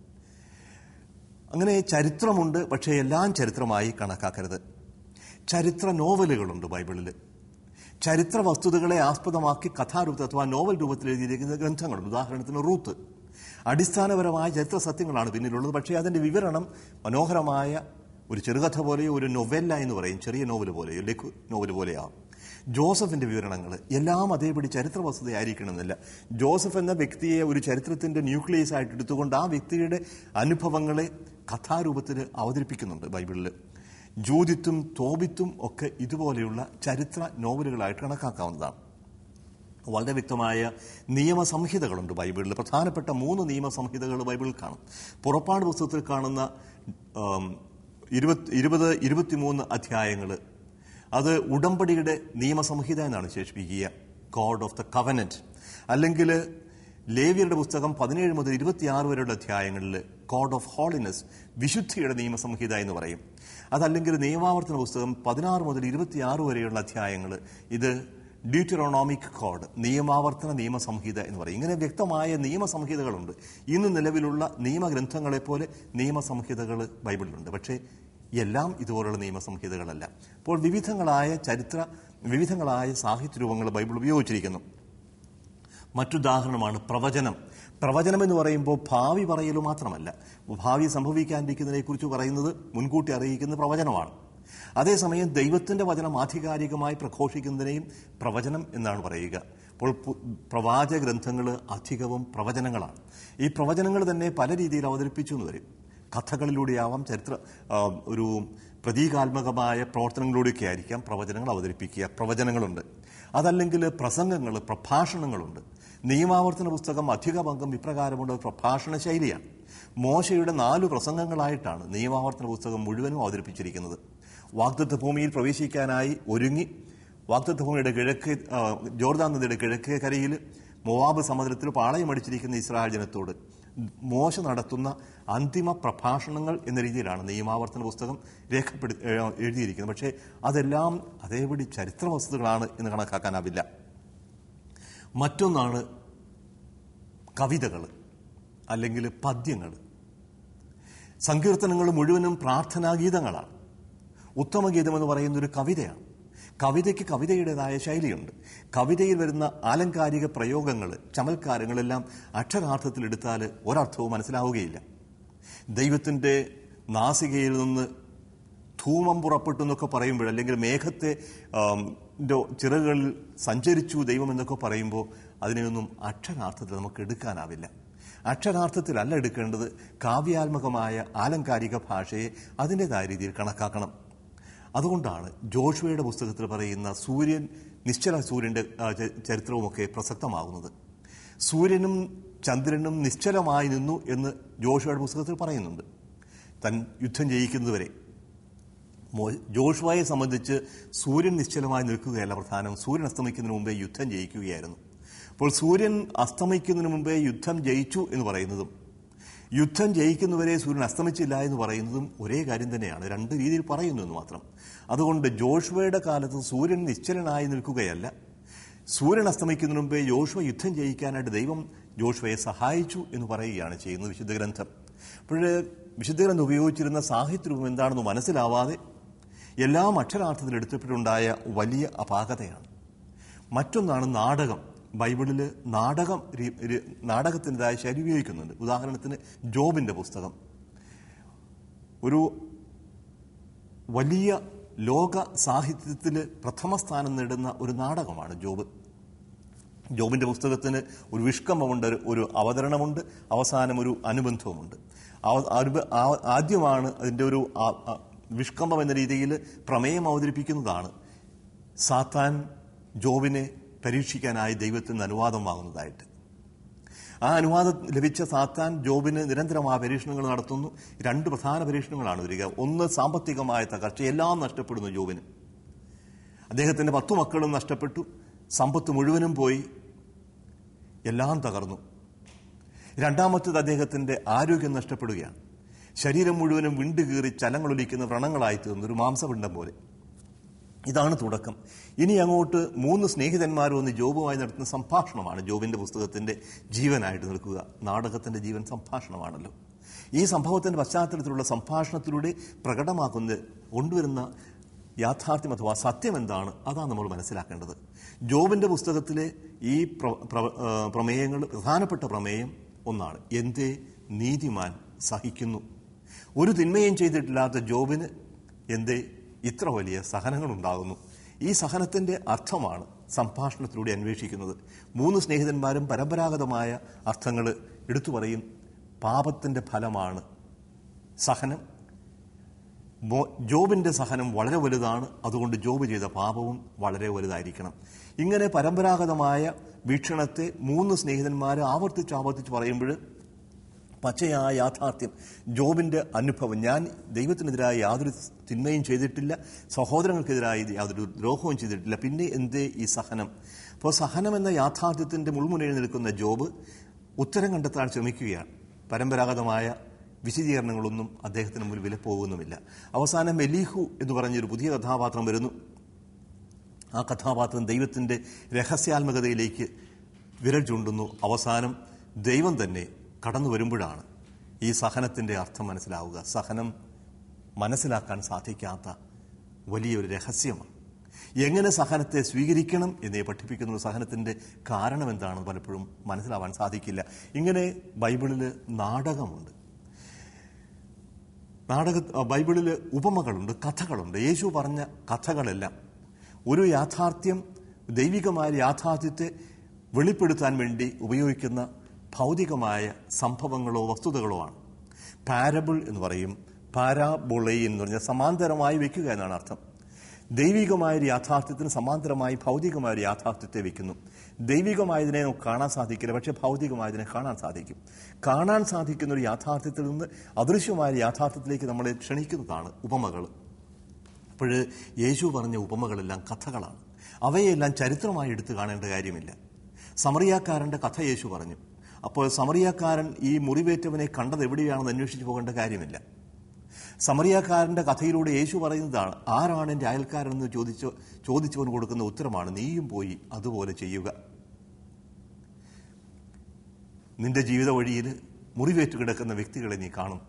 അങ്ങനെ ചരിത്രമുണ്ട് പക്ഷേ എല്ലാം ചരിത്രമായി കണക്കാക്കരുത് ചരിത്ര നോവലുകളുണ്ട് ബൈബിളിൽ ചരിത്ര വസ്തുതകളെ ആസ്പദമാക്കി കഥാരൂപത്തിൽ അഥവാ നോവൽ രൂപത്തിൽ എഴുതിയിരിക്കുന്ന ഗ്രന്ഥങ്ങളുണ്ട് ഉദാഹരണത്തിന് റൂത്ത് അടിസ്ഥാനപരമായ ചരിത്ര സത്യങ്ങളാണ് പിന്നിലുള്ളത് പക്ഷേ അതിന്റെ വിവരണം മനോഹരമായ ഒരു ചെറുകഥ പോലെയോ ഒരു നൊവെല്ല എന്ന് പറയും ചെറിയ നോവൽ പോലെയോ ലഘു നോവൽ പോലെയാവും ജോസഫിന്റെ വിവരണങ്ങൾ എല്ലാം അതേപടി ചരിത്ര വസ്തുതയായിരിക്കണമെന്നില്ല ജോസഫ് എന്ന വ്യക്തിയെ ഒരു ചരിത്രത്തിന്റെ ന്യൂക്ലിയസ് ആയിട്ട് എടുത്തുകൊണ്ട് ആ വ്യക്തിയുടെ അനുഭവങ്ങളെ കഥാരൂപത്തിൽ അവതരിപ്പിക്കുന്നുണ്ട് ബൈബിളിൽ ജൂതിത്തും തോബിത്തും ഒക്കെ ഇതുപോലെയുള്ള ചരിത്ര നോവലുകളായിട്ട് കണക്കാക്കാവുന്നതാണ് വളരെ വ്യക്തമായ നിയമസംഹിതകളുണ്ട് ബൈബിളിൽ പ്രധാനപ്പെട്ട മൂന്ന് നിയമസംഹിതകൾ ബൈബിളിൽ കാണും പുറപ്പാട് പുസ്തകത്തിൽ കാണുന്ന ആം, ഇരുപത് ഇരുപത് ഇരുപത്തിമൂന്ന് അധ്യായങ്ങൾ അത് ഉടമ്പടിയുടെ നിയമസംഹിത എന്നാണ് വിശേഷിപ്പിക്കുക ഗോഡ് ഓഫ് ദ കവനന്റ് അല്ലെങ്കിൽ ലേവിയരുടെ പുസ്തകം പതിനേഴ് മുതൽ ഇരുപത്തിയാറ് വരെയുള്ള അധ്യായങ്ങളിൽ ഗോഡ് ഓഫ് ഹോളിനെസ് വിശുദ്ധിയുടെ നിയമസംഹിത എന്ന് പറയും അതല്ലെങ്കിൽ നിയമാവർത്തന പുസ്തകം പതിനാറ് മുതൽ ഇരുപത്തിയാറ് വരെയുള്ള അധ്യായങ്ങൾ ഇത് ഡ്യൂറ്ററോണോമിക് കോഡ് നിയമാവർത്തന നിയമസംഹിത എന്ന് പറയും ഇങ്ങനെ വ്യക്തമായ നിയമസംഹിതകളുണ്ട് ഇന്ന് നിലവിലുള്ള നിയമഗ്രന്ഥങ്ങളെ പോലെ നിയമസംഹിതകൾ ബൈബിളിലുണ്ട് പക്ഷേ എല്ലാം ഇതുപോലുള്ള നിയമസംഹിതകളല്ല അപ്പോൾ വിവിധങ്ങളായ ചരിത്ര വിവിധങ്ങളായ സാഹിത്യ രൂപങ്ങൾ ബൈബിൾ ഉപയോഗിച്ചിരിക്കുന്നു മറ്റുദാഹരണമാണ് പ്രവചനം പ്രവചനം എന്ന് പറയുമ്പോൾ ഭാവി പറയലു മാത്രമല്ല ഭാവി സംഭവിക്കാനിരിക്കുന്നതിനെ കുറിച്ച് പറയുന്നത് മുൻകൂട്ടി അറിയിക്കുന്ന പ്രവചനമാണ് അതേസമയം ദൈവത്തിന്റെ വചനം ആധികാരികമായി പ്രഘോഷിക്കുന്നതിനെയും പ്രവചനം എന്നാണ് പറയുക അപ്പോൾ പു- പ്രവാചക ഗ്രന്ഥങ്ങൾ അധികവും പ്രവചനങ്ങളാണ് ഈ പ്രവചനങ്ങൾ തന്നെ പല രീതിയിൽ അവതരിപ്പിച്ചു എന്ന് വരും കഥകളിലൂടെയാവാം ചരിത്ര ആ, ഒരു പ്രതീകാത്മകമായ പ്രവർത്തനങ്ങളിലൂടെയൊക്കെ ആയിരിക്കാം പ്രവചനങ്ങൾ അവതരിപ്പിക്കുക പ്രവചനങ്ങളുണ്ട് അതല്ലെങ്കിൽ പ്രസംഗങ്ങൾ പ്രഭാഷണങ്ങളുണ്ട് നിയമാവർത്തന പുസ്തകം അധിക പങ്കം ഇപ്രകാരമുള്ള ഒരു പ്രഭാഷണ ശൈലിയാണ് മോശയുടെ നാല് പ്രസംഗങ്ങളായിട്ടാണ് നിയമാവർത്തന പുസ്തകം മുഴുവനും അവതരിപ്പിച്ചിരിക്കുന്നത് വാഗ്ദത്ത ഭൂമിയിൽ പ്രവേശിക്കാനായി ഒരുങ്ങി വാഗ്ദത്ത ഭൂമിയുടെ കിഴക്ക് ആ, ജോർദാൻ നദിയുടെ കിഴക്കേ കരയിൽ മൊവാബ് സമുദ്രത്തിൽ പാളയമടിച്ചിരിക്കുന്ന ഇസ്രായേൽ ജനത്തോട് മോശ നടത്തുന്ന അന്തിമ പ്രഭാഷണങ്ങൾ എന്ന രീതിയിലാണ് നിയമാവർത്തന പുസ്തകം രേഖപ്പെടുത്തി ഏ- എഴുതിയിരിക്കുന്നത് പക്ഷേ അതെല്ലാം അതേപടി ചരിത്ര വസ്തുതകളാണ് എന്ന് കണക്കാക്കാനാവില്ല മറ്റൊന്നാണ് കവിതകൾ അല്ലെങ്കിൽ പദ്യങ്ങൾ സങ്കീർത്തനങ്ങൾ മുഴുവനും പ്രാർത്ഥനാഗീതങ്ങളാണ് ഉത്തമഗീതം എന്ന് പറയുന്ന ഒരു കവിതയാണ് കവിതയ്ക്ക് കവിതയുടേതായ ശൈലിയുണ്ട് കവിതയിൽ വരുന്ന ആലങ്കാരിക പ്രയോഗങ്ങൾ ചമൽക്കാരങ്ങളെല്ലാം അക്ഷരാർത്ഥത്തിൽ എടുത്താൽ ഒരർത്ഥവും മനസ്സിലാവുകയില്ല ദൈവത്തിൻ്റെ നാസികയിൽ നിന്ന് ധൂമം പുറപ്പെട്ടു എന്നൊക്കെ പറയുമ്പോൾ അല്ലെങ്കിൽ മേഘത്തെ ആം, ന്റെ ചിറകുകളിൽ സഞ്ചരിച്ചു ദൈവം എന്നൊക്കെ പറയുമ്പോൾ അതിനെയൊന്നും അക്ഷരാർത്ഥത്തിൽ നമുക്ക് എടുക്കാനാവില്ല അക്ഷരാർത്ഥത്തിലല്ല എടുക്കേണ്ടത് കാവ്യാത്മകമായ ആലങ്കാരിക ഭാഷയെ അതിൻ്റെതായ രീതിയിൽ കണക്കാക്കണം അതുകൊണ്ടാണ് ജോഷുവയുടെ പുസ്തകത്തിൽ പറയുന്ന സൂര്യൻ നിശ്ചല സൂര്യന്റെ ആ, ച- ചരിത്രവുമൊക്കെ പ്രസക്തമാകുന്നത് സൂര്യനും ചന്ദ്രനും നിശ്ചലമായി നിന്നു എന്ന് ജോഷുവയുടെ പുസ്തകത്തിൽ പറയുന്നുണ്ട് തൻ യുദ്ധം ജയിക്കുന്നതുവരെ മോ- ജോഷുവയെ സംബന്ധിച്ച് സൂര്യൻ നിശ്ചലമായി നിൽക്കുകയല്ല പ്രധാനം സൂര്യൻ അസ്തമിക്കുന്നതിന് മുമ്പേ യുദ്ധം ജയിക്കുകയായിരുന്നു അപ്പോൾ സൂര്യൻ അസ്തമിക്കുന്നതിന് മുമ്പേ യുദ്ധം ജയിച്ചു എന്ന് പറയുന്നതും യുദ്ധം ജയിക്കുന്നവരെ സൂര്യൻ അസ്തമിച്ചില്ല എന്ന് പറയുന്നതും ഒരേ കാര്യം തന്നെയാണ് രണ്ട് രീതിയിൽ പറയുന്നു എന്ന് മാത്രം അതുകൊണ്ട് ജോഷുവയുടെ കാലത്ത് സൂര്യൻ നിശ്ചലനായി നിൽക്കുകയല്ല സൂര്യൻ അസ്തമിക്കുന്നതിന് മുമ്പേ ജോഷുവ യുദ്ധം ജയിക്കാനായിട്ട് ദൈവം ജോഷുവയെ സഹായിച്ചു എന്ന് പറയുകയാണ് ചെയ്യുന്നത് വിശുദ്ധ ഗ്രന്ഥം അപ്പോൾ വിശുദ്ധ ഗ്രന്ഥം ഉപയോഗിച്ചിരുന്ന സാഹിത്യരൂപം എന്താണെന്ന് മനസ്സിലാവാതെ എല്ലാം അക്ഷരാർത്ഥത്തിൽ എടുത്തിട്ടുണ്ടായ വലിയ അപാകതയാണ് മറ്റൊന്നാണ് നാടകം ബൈബിളിൽ നാടകം രീ- രീ- നാടകത്തിൻ്റെതായ ശൈലി ഉപയോഗിക്കുന്നുണ്ട് ഉദാഹരണത്തിന് ജോബിന്റെ പുസ്തകം ഒരു വലിയ ലോക സാഹിത്യത്തിൽ പ്രഥമ സ്ഥാനം നേടുന്ന ഒരു നാടകമാണ് ജോബ് ജോബിന്റെ പുസ്തകത്തിന് ഒരു വിഷ്കമ്പമുണ്ട് ഒരു- ഒരു അവതരണമുണ്ട് അവസാനം ഒരു അനുബന്ധവുമുണ്ട് അവ- അനുബ- ആ- ആദ്യമാണ് അതിൻ്റെ ഒരു ആ- ആ വിഷ്കമ്പം എന്ന രീതിയിൽ പ്രമേയം അവതരിപ്പിക്കുന്നതാണ് സാത്താൻ ജോബിനെ പരീക്ഷിക്കാനായി ദൈവത്തിൽ നിന്ന് അനുവാദം വാങ്ങുന്നതായിട്ട് ആ അനുവാദം ലഭിച്ച സാത്താൻ ജോബിന് നിരന്തരമായ പരീക്ഷണങ്ങൾ നടത്തുന്നു രണ്ട് പ്രധാന പരീക്ഷണങ്ങളാണ് വരിക ഒന്ന് സാമ്പത്തികമായ തകർച്ച എല്ലാം നഷ്ടപ്പെടുന്നു ജോബിന് അദ്ദേഹത്തിന്റെ പത്തു മക്കളും നഷ്ടപ്പെട്ടു സമ്പത്ത് മുഴുവനും പോയി എല്ലാം തകർന്നു രണ്ടാമത്തേത് അദ്ദേഹത്തിന്റെ ആരോഗ്യം നഷ്ടപ്പെടുകയാണ് ശരീരം മുഴുവനും വിണ്ടുകീറി ചലങ്ങളൊലിക്കുന്ന വ്രണങ്ങളായി തീർന്നു ഒരു മാംസപിണ്ഡം പോലെ ഇതാണ് തുടക്കം ഇനി അങ്ങോട്ട് മൂന്ന് സ്നേഹിതന്മാരും ജോബുമായി നടത്തുന്ന സംഭാഷണമാണ് ജോബിന്റെ പുസ്തകത്തിന്റെ ജീവനായിട്ട് നിൽക്കുക നാടകത്തിന്റെ ജീവൻ സംഭാഷണമാണല്ലോ ഈ സംഭവത്തിന്റെ പശ്ചാത്തലത്തിലുള്ള സംഭാഷണത്തിലൂടെ പ്രകടമാക്കുന്ന കൊണ്ടുവരുന്ന യാഥാർത്ഥ്യം അഥവാ സത്യം എന്താണ് അതാണ് നമ്മൾ മനസ്സിലാക്കേണ്ടത് ജോബിന്റെ പുസ്തകത്തിലെ ഈ പ്ര- പ്ര- ആ, പ്രമേയങ്ങൾ പ്രധാനപ്പെട്ട പ്രമേയം ഒന്നാണ് എന്തേ നീതിമാൻ സഹിക്കുന്നു ഒരു തിന്മയും ചെയ്തിട്ടില്ലാത്ത ജോബിന് എന്തേ ഇത്ര വലിയ സഹനങ്ങൾ ഉണ്ടാകുന്നു ഈ സഹനത്തിന്റെ അർത്ഥമാണ് സംഭാഷണത്തിലൂടെ അന്വേഷിക്കുന്നത് മൂന്ന് സ്നേഹിതന്മാരും പരമ്പരാഗതമായ അർത്ഥങ്ങൾ എടുത്തു പറയും പാപത്തിന്റെ ഫലമാണ് സഹനം മോ- ജോബിന്റെ സഹനം വളരെ വലുതാണ് അതുകൊണ്ട് ജോബ് ചെയ്ത പാപവും വളരെ വലുതായിരിക്കണം ഇങ്ങനെ പരമ്പരാഗതമായ വീക്ഷണത്തെ മൂന്ന് സ്നേഹിതന്മാർ ആവർത്തിച്ച് ആവർത്തിച്ച് പറയുമ്പോൾ പച്ചയായ യാഥാർത്ഥ്യം ജോബിന്റെ അനുഭവം ഞാൻ ദൈവത്തിനെതിരായി യാതൊരു തിന്മയും ചെയ്തിട്ടില്ല സഹോദരങ്ങൾക്കെതിരായി യാതൊരു ദ്രോഹവും ചെയ്തിട്ടില്ല പിന്നെ എന്തേ ഈ സഹനം അപ്പോൾ സഹനം എന്ന യാഥാർത്ഥ്യത്തിന്റെ മുൾമുനയിൽ നിൽക്കുന്ന ജോബ് ഉത്തരം കണ്ടെത്താൻ ശ്രമിക്കുകയാണ് പരമ്പരാഗതമായ വിശദീകരണങ്ങളൊന്നും അദ്ദേഹത്തിന് മുമ്പിൽ വില പോകുന്നുമില്ല അവസാനം എലീഹു എന്ന് പറഞ്ഞൊരു പുതിയ കഥാപാത്രം വരുന്നു ആ കഥാപാത്രം ദൈവത്തിന്റെ രഹസ്യാത്മകതയിലേക്ക് വിരൽ ചൂണ്ടുന്നു അവസാനം ദൈവം തന്നെ കടന്നു വരുമ്പോഴാണ് ഈ സഹനത്തിന്റെ അർത്ഥം മനസ്സിലാവുക സഹനം മനസ്സിലാക്കാൻ സാധിക്കാത്ത വലിയൊരു രഹസ്യമാണ് എങ്ങനെ സഹനത്തെ സ്വീകരിക്കണം എന്നേ പഠിപ്പിക്കുന്ന ഒരു സഹനത്തിന്റെ കാരണം എന്താണെന്ന് പലപ്പോഴും മനസ്സിലാവാൻ സാധിക്കില്ല ഇങ്ങനെ ബൈബിളിൽ നാടകമുണ്ട് നാടക ബൈബിളിൽ ഉപമകളുണ്ട് കഥകളുണ്ട് യേശു പറഞ്ഞ കഥകളെല്ലാം ഒരു യാഥാർത്ഥ്യം ദൈവികമായ യാഥാർത്ഥ്യത്തെ വെളിപ്പെടുത്താൻ വേണ്ടി ഉപയോഗിക്കുന്ന ഭൗതികമായ സംഭവങ്ങളോ വസ്തുതകളോ ആണ് പാരബിൾ എന്ന് പറയും പാരാബൊളൈ എന്ന് പറഞ്ഞാൽ സമാന്തരമായി വെക്കുക എന്നാണ് അർത്ഥം ദൈവികമായ ഒരു യാഥാർത്ഥ്യത്തിന് സമാന്തരമായി ഭൗതികമായ ഒരു യാഥാർത്ഥ്യത്തെ വെക്കുന്നു ദൈവികമായതിനെ നമുക്ക് കാണാൻ സാധിക്കില്ല പക്ഷേ ഭൗതികമായതിനെ കാണാൻ സാധിക്കും കാണാൻ സാധിക്കുന്ന ഒരു യാഥാർത്ഥ്യത്തിൽ നിന്ന് അദൃശ്യമായ ഒരു യാഥാർത്ഥ്യത്തിലേക്ക് നമ്മളെ ക്ഷണിക്കുന്നതാണ് ഉപമകൾ അപ്പോൾ യേശു പറഞ്ഞ ഉപമകളെല്ലാം കഥകളാണ് അവയെല്ലാം ചരിത്രമായി എടുത്തു കാണേണ്ട കാര്യമില്ല സമറിയാക്കാരൻ്റെ കഥ യേശു പറഞ്ഞു അപ്പോൾ സമറിയാക്കാരൻ ഈ മുറിവേറ്റവനെ കണ്ടത് എവിടെയാണെന്ന് അന്വേഷിച്ചു പോകേണ്ട കാര്യമില്ല സമറിയാക്കാരൻ്റെ കഥയിലൂടെ യേശു പറയുന്നതാണ് ആരാണ് എൻ്റെ അയൽക്കാരനെന്ന് ചോദിച്ചു ചോദിച്ചവന് കൊടുക്കുന്ന ഉത്തരമാണ് നീയും പോയി അതുപോലെ ചെയ്യുക നിന്റെ ജീവിത വഴിയിൽ മുറിവേറ്റ് കിടക്കുന്ന വ്യക്തികളെ നീ കാണും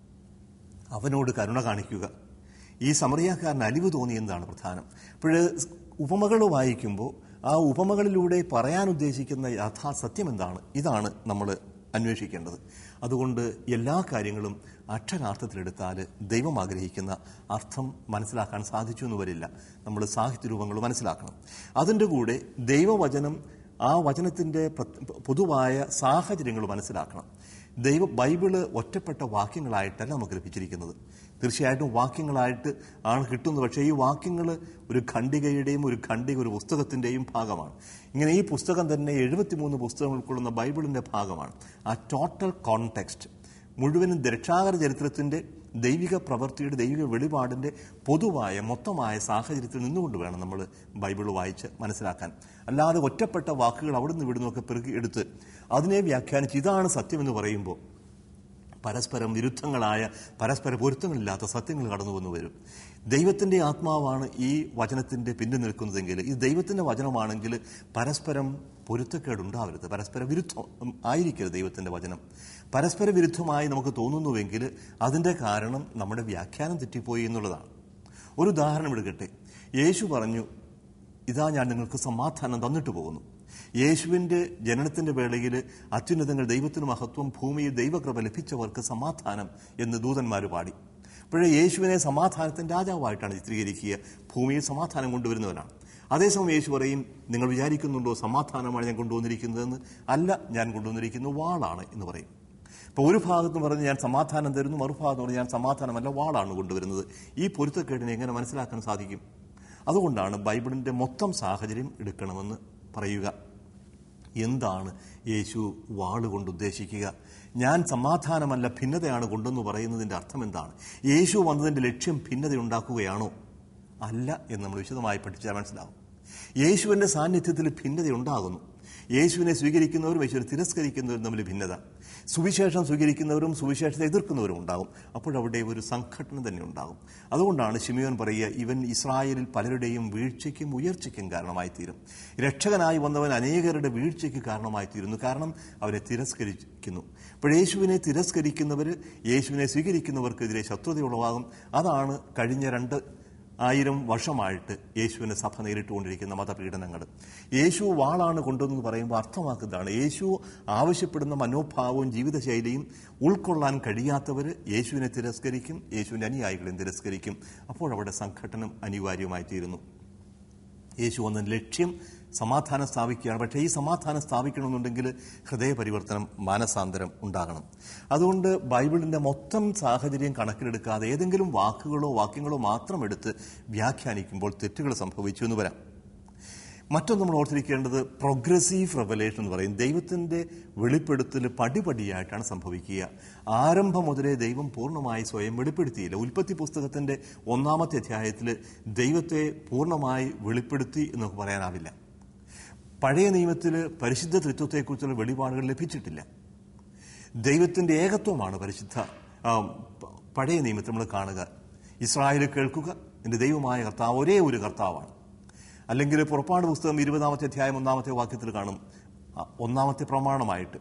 അവനോട് കരുണ കാണിക്കുക ഈ സമറിയാക്കാരന് അലിവ് തോന്നിയെന്നതാണ് പ്രധാനം അപ്പോൾ ഉപമകൾ വായിക്കുമ്പോൾ ആ ഉപമകളിലൂടെ പറയാൻ ഉദ്ദേശിക്കുന്ന യഥാസത്യം എന്താണ് ഇതാണ് നമ്മൾ അന്വേഷിക്കേണ്ടത് അതുകൊണ്ട് എല്ലാ കാര്യങ്ങളും അക്ഷരാർത്ഥത്തിലെടുത്താൽ ദൈവം ആഗ്രഹിക്കുന്ന അർത്ഥം മനസ്സിലാക്കാൻ സാധിച്ചു എന്ന് വരില്ല നമ്മൾ സാഹിത്യ രൂപങ്ങൾ മനസ്സിലാക്കണം അതിൻ്റെ കൂടെ ദൈവവചനം ആ വചനത്തിൻ്റെ പ്ര- പൊതുവായ സാഹചര്യങ്ങൾ മനസ്സിലാക്കണം ദൈവ ബൈബിള് ഒറ്റപ്പെട്ട വാക്യങ്ങളായിട്ടല്ല നമുക്ക് ലഭിച്ചിരിക്കുന്നത് തീർച്ചയായിട്ടും വാക്യങ്ങളായിട്ട് ആണ് കിട്ടുന്നത് പക്ഷേ ഈ വാക്യങ്ങൾ ഒരു ഖണ്ഡികയുടെയും ഒരു ഖണ്ഡിക ഒരു പുസ്തകത്തിൻ്റെയും ഭാഗമാണ് ഇങ്ങനെ ഈ പുസ്തകം തന്നെ എഴുപത്തിമൂന്ന് പുസ്തകം ഉൾക്കൊള്ളുന്ന ബൈബിളിൻ്റെ ഭാഗമാണ് ആ ടോട്ടൽ കോൺടെക്സ്റ്റ് മുഴുവനും രക്ഷാകര ചരിത്രത്തിൻ്റെ ദൈവിക പ്രവൃത്തിയുടെ ദൈവിക വെളിപാടിൻ്റെ പൊതുവായ മൊത്തമായ സാഹചര്യത്തിൽ നിന്നുകൊണ്ട് വേണം നമ്മൾ ബൈബിൾ വായിച്ച് മനസ്സിലാക്കാൻ അല്ലാതെ ഒറ്റപ്പെട്ട വാക്കുകൾ അവിടുന്ന് ഇവിടുന്നൊക്കെ പെറുക്കി എടുത്ത് അതിനെ വ്യാഖ്യാനിച്ച് ഇതാണ് സത്യമെന്ന് പറയുമ്പോൾ പരസ്പരം വിരുദ്ധങ്ങളായ പരസ്പര പൊരുത്തങ്ങളില്ലാത്ത സത്യങ്ങൾ കടന്നു വന്നു വരും ദൈവത്തിൻ്റെ ആത്മാവാണ് ഈ വചനത്തിൻ്റെ പിന്നിൽ നിൽക്കുന്നതെങ്കിൽ ഇത് ദൈവത്തിൻ്റെ വചനമാണെങ്കിൽ പരസ്പരം പൊരുത്തക്കേടുണ്ടാവരുത് പരസ്പര വിരുദ്ധം ആയിരിക്കരുത് ദൈവത്തിൻ്റെ വചനം പരസ്പര വിരുദ്ധമായി നമുക്ക് തോന്നുന്നുവെങ്കിൽ അതിൻ്റെ കാരണം നമ്മുടെ വ്യാഖ്യാനം തെറ്റിപ്പോയി എന്നുള്ളതാണ് ഒരു ഉദാഹരണം എടുക്കട്ടെ യേശു പറഞ്ഞു ഇതാ ഞാൻ നിങ്ങൾക്ക് സമാധാനം തന്നിട്ട് പോകുന്നു യേശുവിൻ്റെ ജനനത്തിൻ്റെ വേളയിൽ അത്യുന്നതങ്ങൾ ദൈവത്തിന് മഹത്വം ഭൂമിയിൽ ദൈവകൃപ ലഭിച്ചവർക്ക് സമാധാനം എന്ന് ദൂതന്മാർ പാടി അപ്പോഴേ യേശുവിനെ സമാധാനത്തിൻ്റെ രാജാവായിട്ടാണ് ചിത്രീകരിക്കുക ഭൂമിയിൽ സമാധാനം കൊണ്ടുവരുന്നവനാണ് അതേസമയം യേശു പറയും നിങ്ങൾ വിചാരിക്കുന്നുണ്ടോ സമാധാനമാണ് ഞാൻ കൊണ്ടുവന്നിരിക്കുന്നതെന്ന് അല്ല ഞാൻ കൊണ്ടുവന്നിരിക്കുന്നത് വാളാണ് എന്ന് പറയും അപ്പോൾ ഒരു ഭാഗത്ത് പറഞ്ഞ് ഞാൻ സമാധാനം തരുന്നു മറുഭാഗത്ത് പറഞ്ഞ് ഞാൻ സമാധാനമല്ല വാളാണ് കൊണ്ടുവരുന്നത് ഈ പൊരുത്തക്കേടിനെ എങ്ങനെ മനസ്സിലാക്കാൻ സാധിക്കും അതുകൊണ്ടാണ് ബൈബിളിൻ്റെ മൊത്തം സാഹചര്യം എടുക്കണമെന്ന് പറയുക എന്താണ് യേശു വാളുകൊണ്ട് ഉദ്ദേശിക്കുക ഞാൻ സമാധാനമല്ല ഭിന്നതയാണ് കൊണ്ടെന്ന് പറയുന്നതിൻ്റെ അർത്ഥം എന്താണ് യേശു വന്നതിൻ്റെ ലക്ഷ്യം ഭിന്നത ഉണ്ടാക്കുകയാണോ അല്ല എന്ന് നമ്മൾ വിശദമായി പഠിച്ചാൽ മനസ്സിലാവും യേശുവിൻ്റെ സാന്നിധ്യത്തിൽ ഭിന്നത ഉണ്ടാകുന്നു യേശുവിനെ സ്വീകരിക്കുന്നവരും യേശുവിനെ തിരസ്കരിക്കുന്നവരും തമ്മിൽ ഭിന്നത സുവിശേഷം സ്വീകരിക്കുന്നവരും സുവിശേഷത്തെ എതിർക്കുന്നവരും ഉണ്ടാകും അപ്പോഴവിടെ ഒരു സംഘടന തന്നെ ഉണ്ടാകും അതുകൊണ്ടാണ് ശിമിയോൻ പറയുക ഇവൻ ഇസ്രായേലിൽ പലരുടെയും വീഴ്ചയ്ക്കും ഉയർച്ചയ്ക്കും കാരണമായി തീരും രക്ഷകനായി വന്നവൻ അനേകരുടെ വീഴ്ചയ്ക്ക് കാരണമായി തീരുന്നു കാരണം അവരെ തിരസ്കരിക്കുന്നു അപ്പോൾ യേശുവിനെ തിരസ്കരിക്കുന്നവർ യേശുവിനെ സ്വീകരിക്കുന്നവർക്കെതിരെ ശത്രുത ഉളവാകും അതാണ് കഴിഞ്ഞ രണ്ട് ആയിരം വർഷമായിട്ട് യേശുവിനെ സഭ നേരിട്ടുകൊണ്ടിരിക്കുന്ന മതപീഡനങ്ങൾ യേശു വാളാണ് കൊണ്ടുവന്ന് പറയുമ്പോൾ അർത്ഥമാക്കുന്നതാണ് യേശു ആവശ്യപ്പെടുന്ന മനോഭാവവും ജീവിതശൈലിയും ഉൾക്കൊള്ളാൻ കഴിയാത്തവർ യേശുവിനെ തിരസ്കരിക്കും യേശുവിൻ്റെ അനുയായികളെയും തിരസ്കരിക്കും അപ്പോൾ അവിടെ സംഘടനം അനിവാര്യമായി തീരുന്നു യേശു വന്ന ലക്ഷ്യം സമാധാനം സ്ഥാപിക്കുകയാണ് പക്ഷേ ഈ സമാധാനം സ്ഥാപിക്കണമെന്നുണ്ടെങ്കിൽ ഹൃദയപരിവർത്തനം മാനസാന്തരം ഉണ്ടാകണം അതുകൊണ്ട് ബൈബിളിൻ്റെ മൊത്തം സാഹചര്യം കണക്കിലെടുക്കാതെ ഏതെങ്കിലും വാക്കുകളോ വാക്യങ്ങളോ മാത്രം എടുത്ത് വ്യാഖ്യാനിക്കുമ്പോൾ തെറ്റുകൾ സംഭവിച്ചു എന്ന് വരാം മറ്റൊന്ന് നമ്മൾ ഓർത്തിരിക്കേണ്ടത് പ്രോഗ്രസീവ് റെവലേഷൻ എന്ന് പറയും ദൈവത്തിൻ്റെ വെളിപ്പെടുത്തൽ പടിപടിയായിട്ടാണ് സംഭവിക്കുക ആരംഭം മുതലേ ദൈവം പൂർണ്ണമായി സ്വയം വെളിപ്പെടുത്തിയില്ല ഉൽപ്പത്തി പുസ്തകത്തിൻ്റെ ഒന്നാമത്തെ അധ്യായത്തിൽ ദൈവത്തെ പൂർണ്ണമായി വെളിപ്പെടുത്തി എന്ന് നമുക്ക് പറയാനാവില്ല പഴയ നിയമത്തിൽ പരിശുദ്ധ തൃത്വത്തെക്കുറിച്ചുള്ള വെളിപാടുകൾ ലഭിച്ചിട്ടില്ല ദൈവത്തിൻ്റെ ഏകത്വമാണ് പരിശുദ്ധ ആ, പ- പഴയ നിയമത്തിൽ നമ്മൾ കാണുക ഇസ്രായേൽ കേൾക്കുക എൻ്റെ ദൈവമായ കർത്താവ് ഒരേ ഒരു കർത്താവാണ് അല്ലെങ്കിൽ പുറപ്പാട് പുസ്തകം ഇരുപതാമത്തെ അധ്യായം ഒന്നാമത്തെ വാക്യത്തിൽ കാണും ആ, ഒന്നാമത്തെ പ്രമാണമായിട്ട്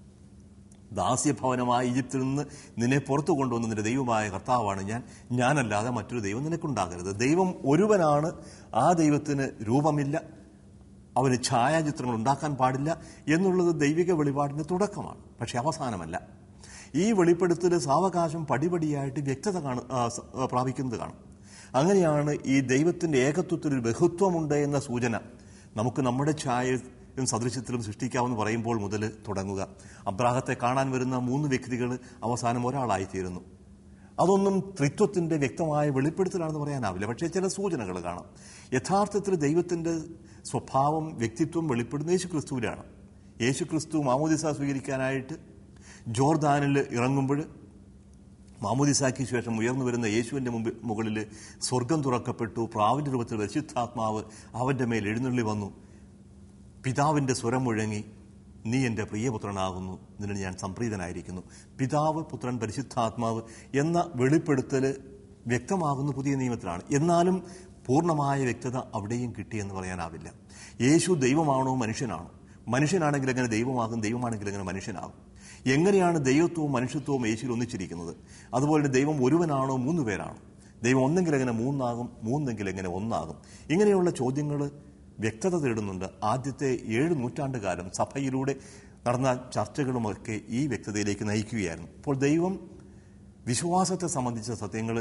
ദാസ്യഭവനമായ ഈജിപ്തിൽ നിന്ന് നിന്നെ പുറത്തു കൊണ്ടുവന്ന നിന്റെ ദൈവമായ കർത്താവാണ് ഞാൻ ഞാനല്ലാതെ മറ്റൊരു ദൈവം നിനക്കുണ്ടാകരുത് ദൈവം ഒരുവനാണ് ആ ദൈവത്തിന് രൂപമില്ല അവന് ഛായാചിത്രങ്ങൾ ഉണ്ടാക്കാൻ പാടില്ല എന്നുള്ളത് ദൈവിക വെളിപാടിൻ്റെ തുടക്കമാണ് പക്ഷെ അവസാനമല്ല ഈ വെളിപ്പെടുത്തൽ സാവകാശം പടിപടിയായിട്ട് വ്യക്തത കാണു ആ, സ- ആ, പ്രാപിക്കുന്നത് കാണും അങ്ങനെയാണ് ഈ ദൈവത്തിൻ്റെ ഏകത്വത്തിൽ ഒരു ബഹുത്വമുണ്ട് എന്ന സൂചന നമുക്ക് നമ്മുടെ ഛായ സദൃശ്യത്തിലും സൃഷ്ടിക്കാമെന്ന് പറയുമ്പോൾ മുതൽ തുടങ്ങുക അബ്രാഹത്തെ കാണാൻ വരുന്ന മൂന്ന് വ്യക്തികൾ അവസാനം ഒരാളായിത്തീരുന്നു അതൊന്നും ത്രിത്വത്തിന്റെ വ്യക്തമായ വെളിപ്പെടുത്തലാണെന്ന് പറയാനാവില്ല പക്ഷേ ചില സൂചനകൾ കാണാം യഥാർത്ഥത്തിൽ ദൈവത്തിന്റെ സ്വഭാവം വ്യക്തിത്വം വെളിപ്പെടുന്ന യേശു ക്രിസ്തുവിലാണ് യേശു ക്രിസ്തു മാമോദിസ സ്വീകരിക്കാനായിട്ട് ജോർദാനിൽ ഇറങ്ങുമ്പോൾ മാമോദിസാക്ക് ശേഷം ഉയർന്നു വരുന്ന യേശുവിന്റെ മുമ്പിൽ മുകളിൽ സ്വർഗം തുറക്കപ്പെട്ടു പ്രാവിന്റെ രൂപത്തിൽ പരിശുദ്ധാത്മാവ് അവന്റെ മേൽ എഴുന്നള്ളി വന്നു പിതാവിന്റെ സ്വരം മുഴങ്ങി നീ എൻ്റെ പ്രിയപുത്രനാകുന്നു നിന്നിൽ ഞാൻ സംപ്രീതനായിരിക്കുന്നു പിതാവ് പുത്രൻ പരിശുദ്ധാത്മാവ് എന്ന വെളിപ്പെടുത്തൽ വ്യക്തമാകുന്ന പുതിയ നിയമത്തിലാണ് എന്നാലും പൂർണ്ണമായ വ്യക്തത അവിടെയും കിട്ടിയെന്ന് പറയാനാവില്ല യേശു ദൈവമാണോ മനുഷ്യനാണോ മനുഷ്യനാണെങ്കിൽ എങ്ങനെ ദൈവമാകും ദൈവമാണെങ്കിൽ എങ്ങനെ മനുഷ്യനാകും എങ്ങനെയാണ് ദൈവത്വവും മനുഷ്യത്വവും യേശുവിൽ ഒന്നിച്ചിരിക്കുന്നത് അതുപോലെ തന്നെ ദൈവം ഒരുവനാണോ മൂന്ന് പേരാണോ ദൈവം ഒന്നെങ്കിൽ എങ്ങനെ മൂന്നാകും മൂന്നെങ്കിൽ എങ്ങനെ ഒന്നാകും ഇങ്ങനെയുള്ള ചോദ്യങ്ങൾ വ്യക്തത തേടുന്നുണ്ട് ആദ്യത്തെ ഏഴ് നൂറ്റാണ്ട് കാലം സഭയിലൂടെ നടന്ന ചർച്ചകളുമൊക്കെ ഈ വ്യക്തതയിലേക്ക് നയിക്കുകയായിരുന്നു അപ്പോൾ ദൈവം വിശ്വാസത്തെ സംബന്ധിച്ച സത്യങ്ങൾ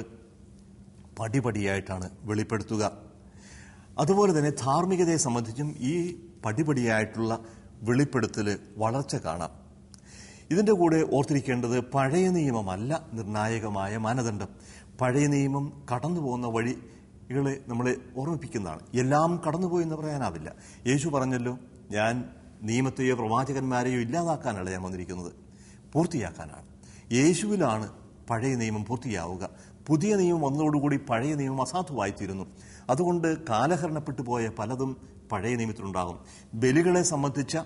പടിപടിയായിട്ടാണ് വെളിപ്പെടുത്തുക അതുപോലെ തന്നെ ധാർമ്മികതയെ സംബന്ധിച്ചും ഈ പടിപടിയായിട്ടുള്ള വെളിപ്പെടുത്തൽ വളർച്ച കാണാം ഇതിൻ്റെ കൂടെ ഓർത്തിരിക്കേണ്ടത് പഴയ നിയമമല്ല നിർണായകമായ മാനദണ്ഡം പഴയ നിയമം കടന്നു പോകുന്ന വഴികളെ നമ്മളെ ഓർമ്മിപ്പിക്കുന്നതാണ് എല്ലാം കടന്നുപോയി എന്ന് പറയാനാവില്ല യേശു പറഞ്ഞല്ലോ ഞാൻ നിയമത്തെയോ പ്രവാചകന്മാരെയോ ഇല്ലാതാക്കാനല്ല ഞാൻ വന്നിരിക്കുന്നത് പൂർത്തിയാക്കാനാണ് യേശുവിലാണ് പഴയ നിയമം പൂർത്തിയാവുക പുതിയ നിയമം വന്നതോടുകൂടി പഴയ നിയമം അസാധുവായിത്തീരുന്നു അതുകൊണ്ട് കാലഹരണപ്പെട്ടു പോയ പലതും പഴയ നിയമത്തിലുണ്ടാകും ബലികളെ സംബന്ധിച്ച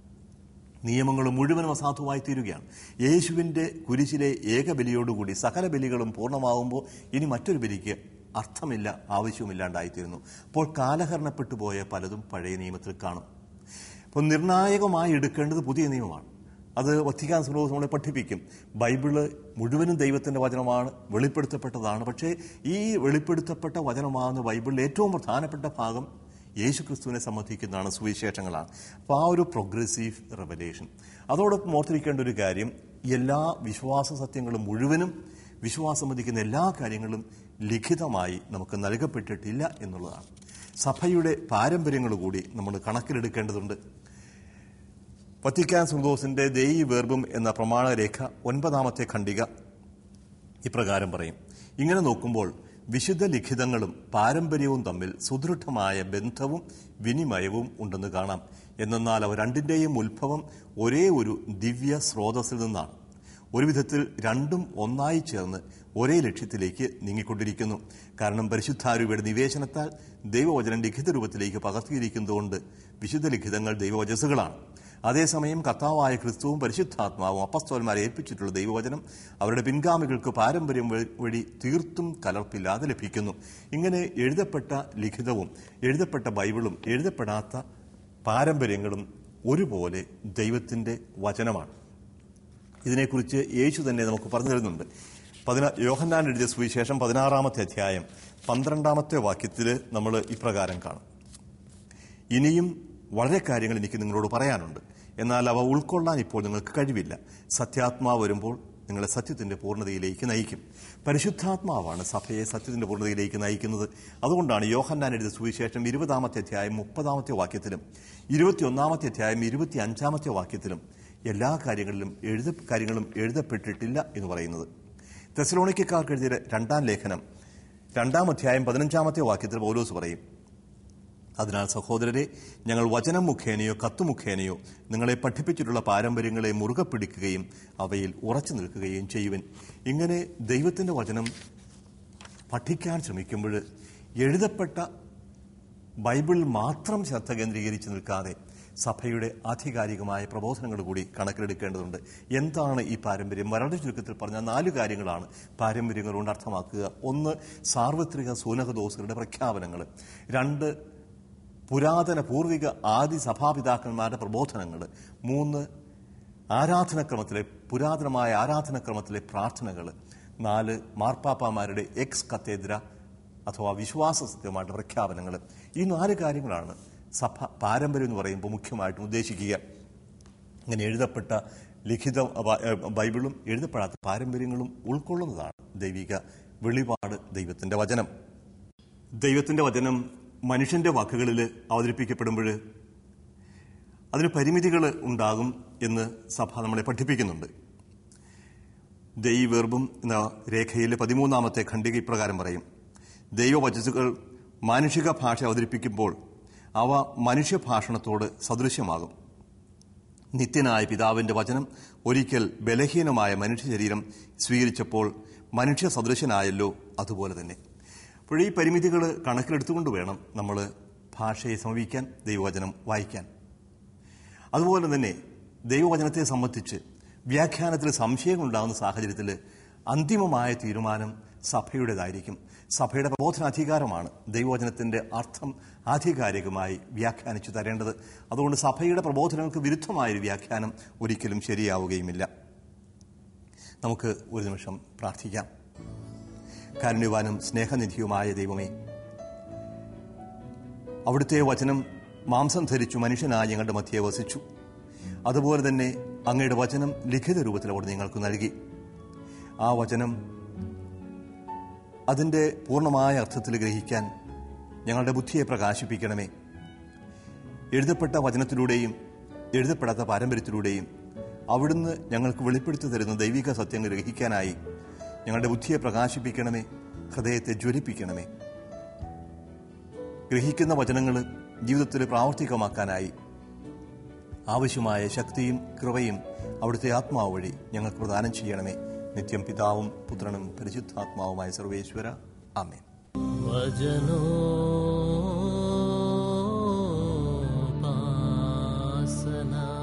നിയമങ്ങൾ മുഴുവനും അസാധുവായി തീരുകയാണ് യേശുവിൻ്റെ കുരിശിലെ ഏകബലിയോടുകൂടി സകല ബലികളും പൂർണ്ണമാകുമ്പോൾ ഇനി മറ്റൊരു ബലിക്ക് അർത്ഥമില്ല ആവശ്യവുമില്ലാണ്ടായിത്തീരുന്നു അപ്പോൾ കാലഹരണപ്പെട്ടു പോയ പലതും പഴയ നിയമത്തിൽ കാണും അപ്പോൾ നിർണായകമായി എടുക്കേണ്ടത് പുതിയ നിയമമാണ് അത് വത്തിക്കാൻ സുലോസ് നമ്മളെ പഠിപ്പിക്കും ബൈബിള് മുഴുവനും ദൈവത്തിന്റെ വചനമാണ് വെളിപ്പെടുത്തപ്പെട്ടതാണ് പക്ഷേ ഈ വെളിപ്പെടുത്തപ്പെട്ട വചനമാകുന്ന ബൈബിളിലെ ഏറ്റവും പ്രധാനപ്പെട്ട ഭാഗം യേശു ക്രിസ്തുവിനെ സംബന്ധിക്കുന്നതാണ് സുവിശേഷങ്ങളാണ് അപ്പോൾ ആ ഒരു പ്രോഗ്രസീവ് റെവലേഷൻ അതോടൊപ്പം ഓർത്തിരിക്കേണ്ട ഒരു കാര്യം എല്ലാ വിശ്വാസ സത്യങ്ങളും മുഴുവനും വിശ്വാസം സംബന്ധിക്കുന്ന എല്ലാ കാര്യങ്ങളും ലിഖിതമായി നമുക്ക് നൽകപ്പെട്ടിട്ടില്ല എന്നുള്ളതാണ് സഭയുടെ പാരമ്പര്യങ്ങൾ കൂടി നമ്മൾ കണക്കിലെടുക്കേണ്ടതുണ്ട് വത്തിക്കാൻ സുന്തോസിന്റെ ദേയി വേർബും എന്ന പ്രമാണരേഖ ഒൻപതാമത്തെ ഖണ്ഡിക ഇപ്രകാരം പറയും ഇങ്ങനെ നോക്കുമ്പോൾ വിശുദ്ധ ലിഖിതങ്ങളും പാരമ്പര്യവും തമ്മിൽ സുദൃഢമായ ബന്ധവും വിനിമയവും ഉണ്ടെന്ന് കാണാം എന്നാൽ അവ രണ്ടിന്റെയും ഉത്ഭവം ഒരേ ഒരു ദിവ്യ സ്രോതസ്സിൽ നിന്നാണ് ഒരു വിധത്തിൽ രണ്ടും ഒന്നായി ചേർന്ന് ഒരേ ലക്ഷ്യത്തിലേക്ക് നീങ്ങിക്കൊണ്ടിരിക്കുന്നു കാരണം പരിശുദ്ധാരൂപയുടെ നിവേശനത്താൽ ദൈവവചനം ലിഖിത രൂപത്തിലേക്ക് പകർത്തിയിരിക്കുന്നതുകൊണ്ട് വിശുദ്ധ ലിഖിതങ്ങൾ ദൈവവചസ്സുകളാണ് അതേസമയം കർത്താവായ ക്രിസ്തുവും പരിശുദ്ധാത്മാവും അപ്പസ്തോന്മാരെ ഏൽപ്പിച്ചിട്ടുള്ള ദൈവവചനം അവരുടെ പിൻഗാമികൾക്ക് പാരമ്പര്യം വഴി തീർത്തും കലർപ്പില്ലാതെ ലഭിക്കുന്നു ഇങ്ങനെ എഴുതപ്പെട്ട ലിഖിതവും എഴുതപ്പെട്ട ബൈബിളും എഴുതപ്പെടാത്ത പാരമ്പര്യങ്ങളും ഒരുപോലെ ദൈവത്തിന്റെ വചനമാണ് ഇതിനെക്കുറിച്ച് യേശു തന്നെ നമുക്ക് പറഞ്ഞു തരുന്നുണ്ട് പതിനാ യോഹന്നാൻ എഴുതിയ സുവിശേഷം പതിനാറാമത്തെ അധ്യായം പന്ത്രണ്ടാമത്തെ വാക്യത്തിൽ നമ്മൾ ഇപ്രകാരം കാണും ഇനിയും വളരെ കാര്യങ്ങൾ എനിക്ക് നിങ്ങളോട് പറയാനുണ്ട് എന്നാൽ അവ ഉൾക്കൊള്ളാൻ ഇപ്പോൾ നിങ്ങൾക്ക് കഴിവില്ല സത്യാത്മാവ് വരുമ്പോൾ നിങ്ങളെ സത്യത്തിന്റെ പൂർണ്ണതയിലേക്ക് നയിക്കും പരിശുദ്ധാത്മാവാണ് സഭയെ സത്യത്തിന്റെ പൂർണ്ണതയിലേക്ക് നയിക്കുന്നത് അതുകൊണ്ടാണ് യോഹന്നാൻ എഴുതിയ സുവിശേഷം ഇരുപതാമത്തെ അധ്യായം മുപ്പതാമത്തെ വാക്യത്തിലും ഇരുപത്തിയൊന്നാമത്തെ അധ്യായം ഇരുപത്തി അഞ്ചാമത്തെ വാക്യത്തിലും എല്ലാ കാര്യങ്ങളിലും എഴുത കാര്യങ്ങളും എഴുതപ്പെട്ടിട്ടില്ല എന്ന് പറയുന്നത് തെസലോണിക്കാർക്ക് എഴുതിയ രണ്ടാം ലേഖനം രണ്ടാം അധ്യായം പതിനഞ്ചാമത്തെ വാക്യത്തിൽ പൗലോസ് പറയും അതിനാൽ സഹോദരരെ ഞങ്ങൾ വചനം മുഖേനയോ കത്ത് മുഖേനയോ നിങ്ങളെ പഠിപ്പിച്ചിട്ടുള്ള പാരമ്പര്യങ്ങളെ മുറുകെ പിടിക്കുകയും അവയിൽ ഉറച്ചു നിൽക്കുകയും ചെയ്യുവൻ ഇങ്ങനെ ദൈവത്തിന്റെ വചനം പഠിക്കാൻ ശ്രമിക്കുമ്പോൾ എഴുതപ്പെട്ട ബൈബിൾ മാത്രം ശ്രദ്ധ കേന്ദ്രീകരിച്ച് നിൽക്കാതെ സഭയുടെ ആധികാരികമായ പ്രബോധനങ്ങൾ കൂടി കണക്കിലെടുക്കേണ്ടതുണ്ട് എന്താണ് ഈ പാരമ്പര്യം വളരെ ചുരുക്കത്തിൽ പറഞ്ഞ നാല് കാര്യങ്ങളാണ് പാരമ്പര്യങ്ങൾ കൊണ്ട് അർത്ഥമാക്കുക ഒന്ന് സാർവത്രിക സൂനകദോസുകളുടെ പ്രഖ്യാപനങ്ങൾ രണ്ട് പുരാതന പൂർവിക ആദി സഭാപിതാക്കന്മാരുടെ പ്രബോധനങ്ങൾ മൂന്ന് ആരാധനക്രമത്തിലെ പുരാതനമായ ആരാധനക്രമത്തിലെ പ്രാർത്ഥനകൾ നാല് മാർപ്പാപ്പാമാരുടെ എക്സ് കത്തേദ്ര അഥവാ വിശ്വാസ സത്യമായിട്ട് പ്രഖ്യാപനങ്ങൾ ഈ നാല് കാര്യങ്ങളാണ് സഭ പാരമ്പര്യം എന്ന് പറയുമ്പോൾ മുഖ്യമായിട്ടും ഉദ്ദേശിക്കുക ഇങ്ങനെ എഴുതപ്പെട്ട ലിഖിത ബൈബിളും എഴുതപ്പെടാത്ത പാരമ്പര്യങ്ങളും ഉൾക്കൊള്ളുന്നതാണ് ദൈവിക വെളിപാട് ദൈവത്തിന്റെ വചനം ദൈവത്തിന്റെ വചനം മനുഷ്യന്റെ വാക്കുകളിൽ അവതരിപ്പിക്കപ്പെടുമ്പോൾ അതിന് പരിമിതികൾ ഉണ്ടാകും എന്ന് സഭ നമ്മളെ പഠിപ്പിക്കുന്നുണ്ട് ദൈവെർബും എന്ന രേഖയിലെ പതിമൂന്നാമത്തെ ഖണ്ഡിക ഇപ്രകാരം പറയും ദൈവവചസ്സുകൾ മാനുഷിക ഭാഷ അവതരിപ്പിക്കുമ്പോൾ അവ മനുഷ്യഭാഷണത്തോട് സദൃശ്യമാകും നിത്യനായ പിതാവിന്റെ വചനം ഒരിക്കൽ ബലഹീനമായ മനുഷ്യ ശരീരം സ്വീകരിച്ചപ്പോൾ മനുഷ്യ സദൃശനായല്ലോ അതുപോലെ തന്നെ അപ്പോൾ ഈ പരിമിതികൾ കണക്കിലെടുത്തുകൊണ്ട് വേണം നമ്മൾ ഭാഷയെ സമീപിക്കാൻ ദൈവവചനം വായിക്കാൻ അതുപോലെ തന്നെ ദൈവവചനത്തെ സംബന്ധിച്ച് വ്യാഖ്യാനത്തിൽ സംശയങ്ങളുണ്ടാകുന്ന സാഹചര്യത്തിൽ അന്തിമമായ തീരുമാനം സഭയുടേതായിരിക്കും സഭയുടെ പ്രബോധനാധികാരമാണ് ദൈവവചനത്തിന്റെ അർത്ഥം ആധികാരികമായി വ്യാഖ്യാനിച്ചു തരേണ്ടത് അതുകൊണ്ട് സഭയുടെ പ്രബോധനങ്ങൾക്ക് വിരുദ്ധമായൊരു വ്യാഖ്യാനം ഒരിക്കലും ശരിയാവുകയുമില്ല നമുക്ക് ഒരു നിമിഷം പ്രാർത്ഥിക്കാം കാരുണ്യവാനും സ്നേഹനിധിയുമായ ദൈവമേ അവിടുത്തെ വചനം മാംസം ധരിച്ചു മനുഷ്യനായി ഞങ്ങളുടെ മധ്യയെ വസിച്ചു അതുപോലെ തന്നെ അങ്ങയുടെ വചനം ലിഖിത രൂപത്തിൽ അവിടെ നിങ്ങൾക്ക് നൽകി ആ വചനം അതിൻ്റെ പൂർണ്ണമായ അർത്ഥത്തിൽ ഗ്രഹിക്കാൻ ഞങ്ങളുടെ ബുദ്ധിയെ പ്രകാശിപ്പിക്കണമേ എഴുതപ്പെട്ട വചനത്തിലൂടെയും എഴുതപ്പെടാത്ത പാരമ്പര്യത്തിലൂടെയും അവിടുന്ന് ഞങ്ങൾക്ക് വെളിപ്പെടുത്തി തരുന്ന ദൈവിക സത്യങ്ങൾ ഗ്രഹിക്കാനായി ഞങ്ങളുടെ ബുദ്ധിയെ പ്രകാശിപ്പിക്കണമേ ഹൃദയത്തെ ജ്വലിപ്പിക്കണമേ ഗ്രഹിക്കുന്ന വചനങ്ങൾ ജീവിതത്തിൽ പ്രാവർത്തികമാക്കാനായി ആവശ്യമായ ശക്തിയും കൃപയും അവിടുത്തെ ആത്മാവ് വഴി ഞങ്ങൾക്ക് പ്രദാനം ചെയ്യണമേ നിത്യം പിതാവും പുത്രനും പരിശുദ്ധാത്മാവുമായ സർവേശ്വര ആമേൻ वजनोपासना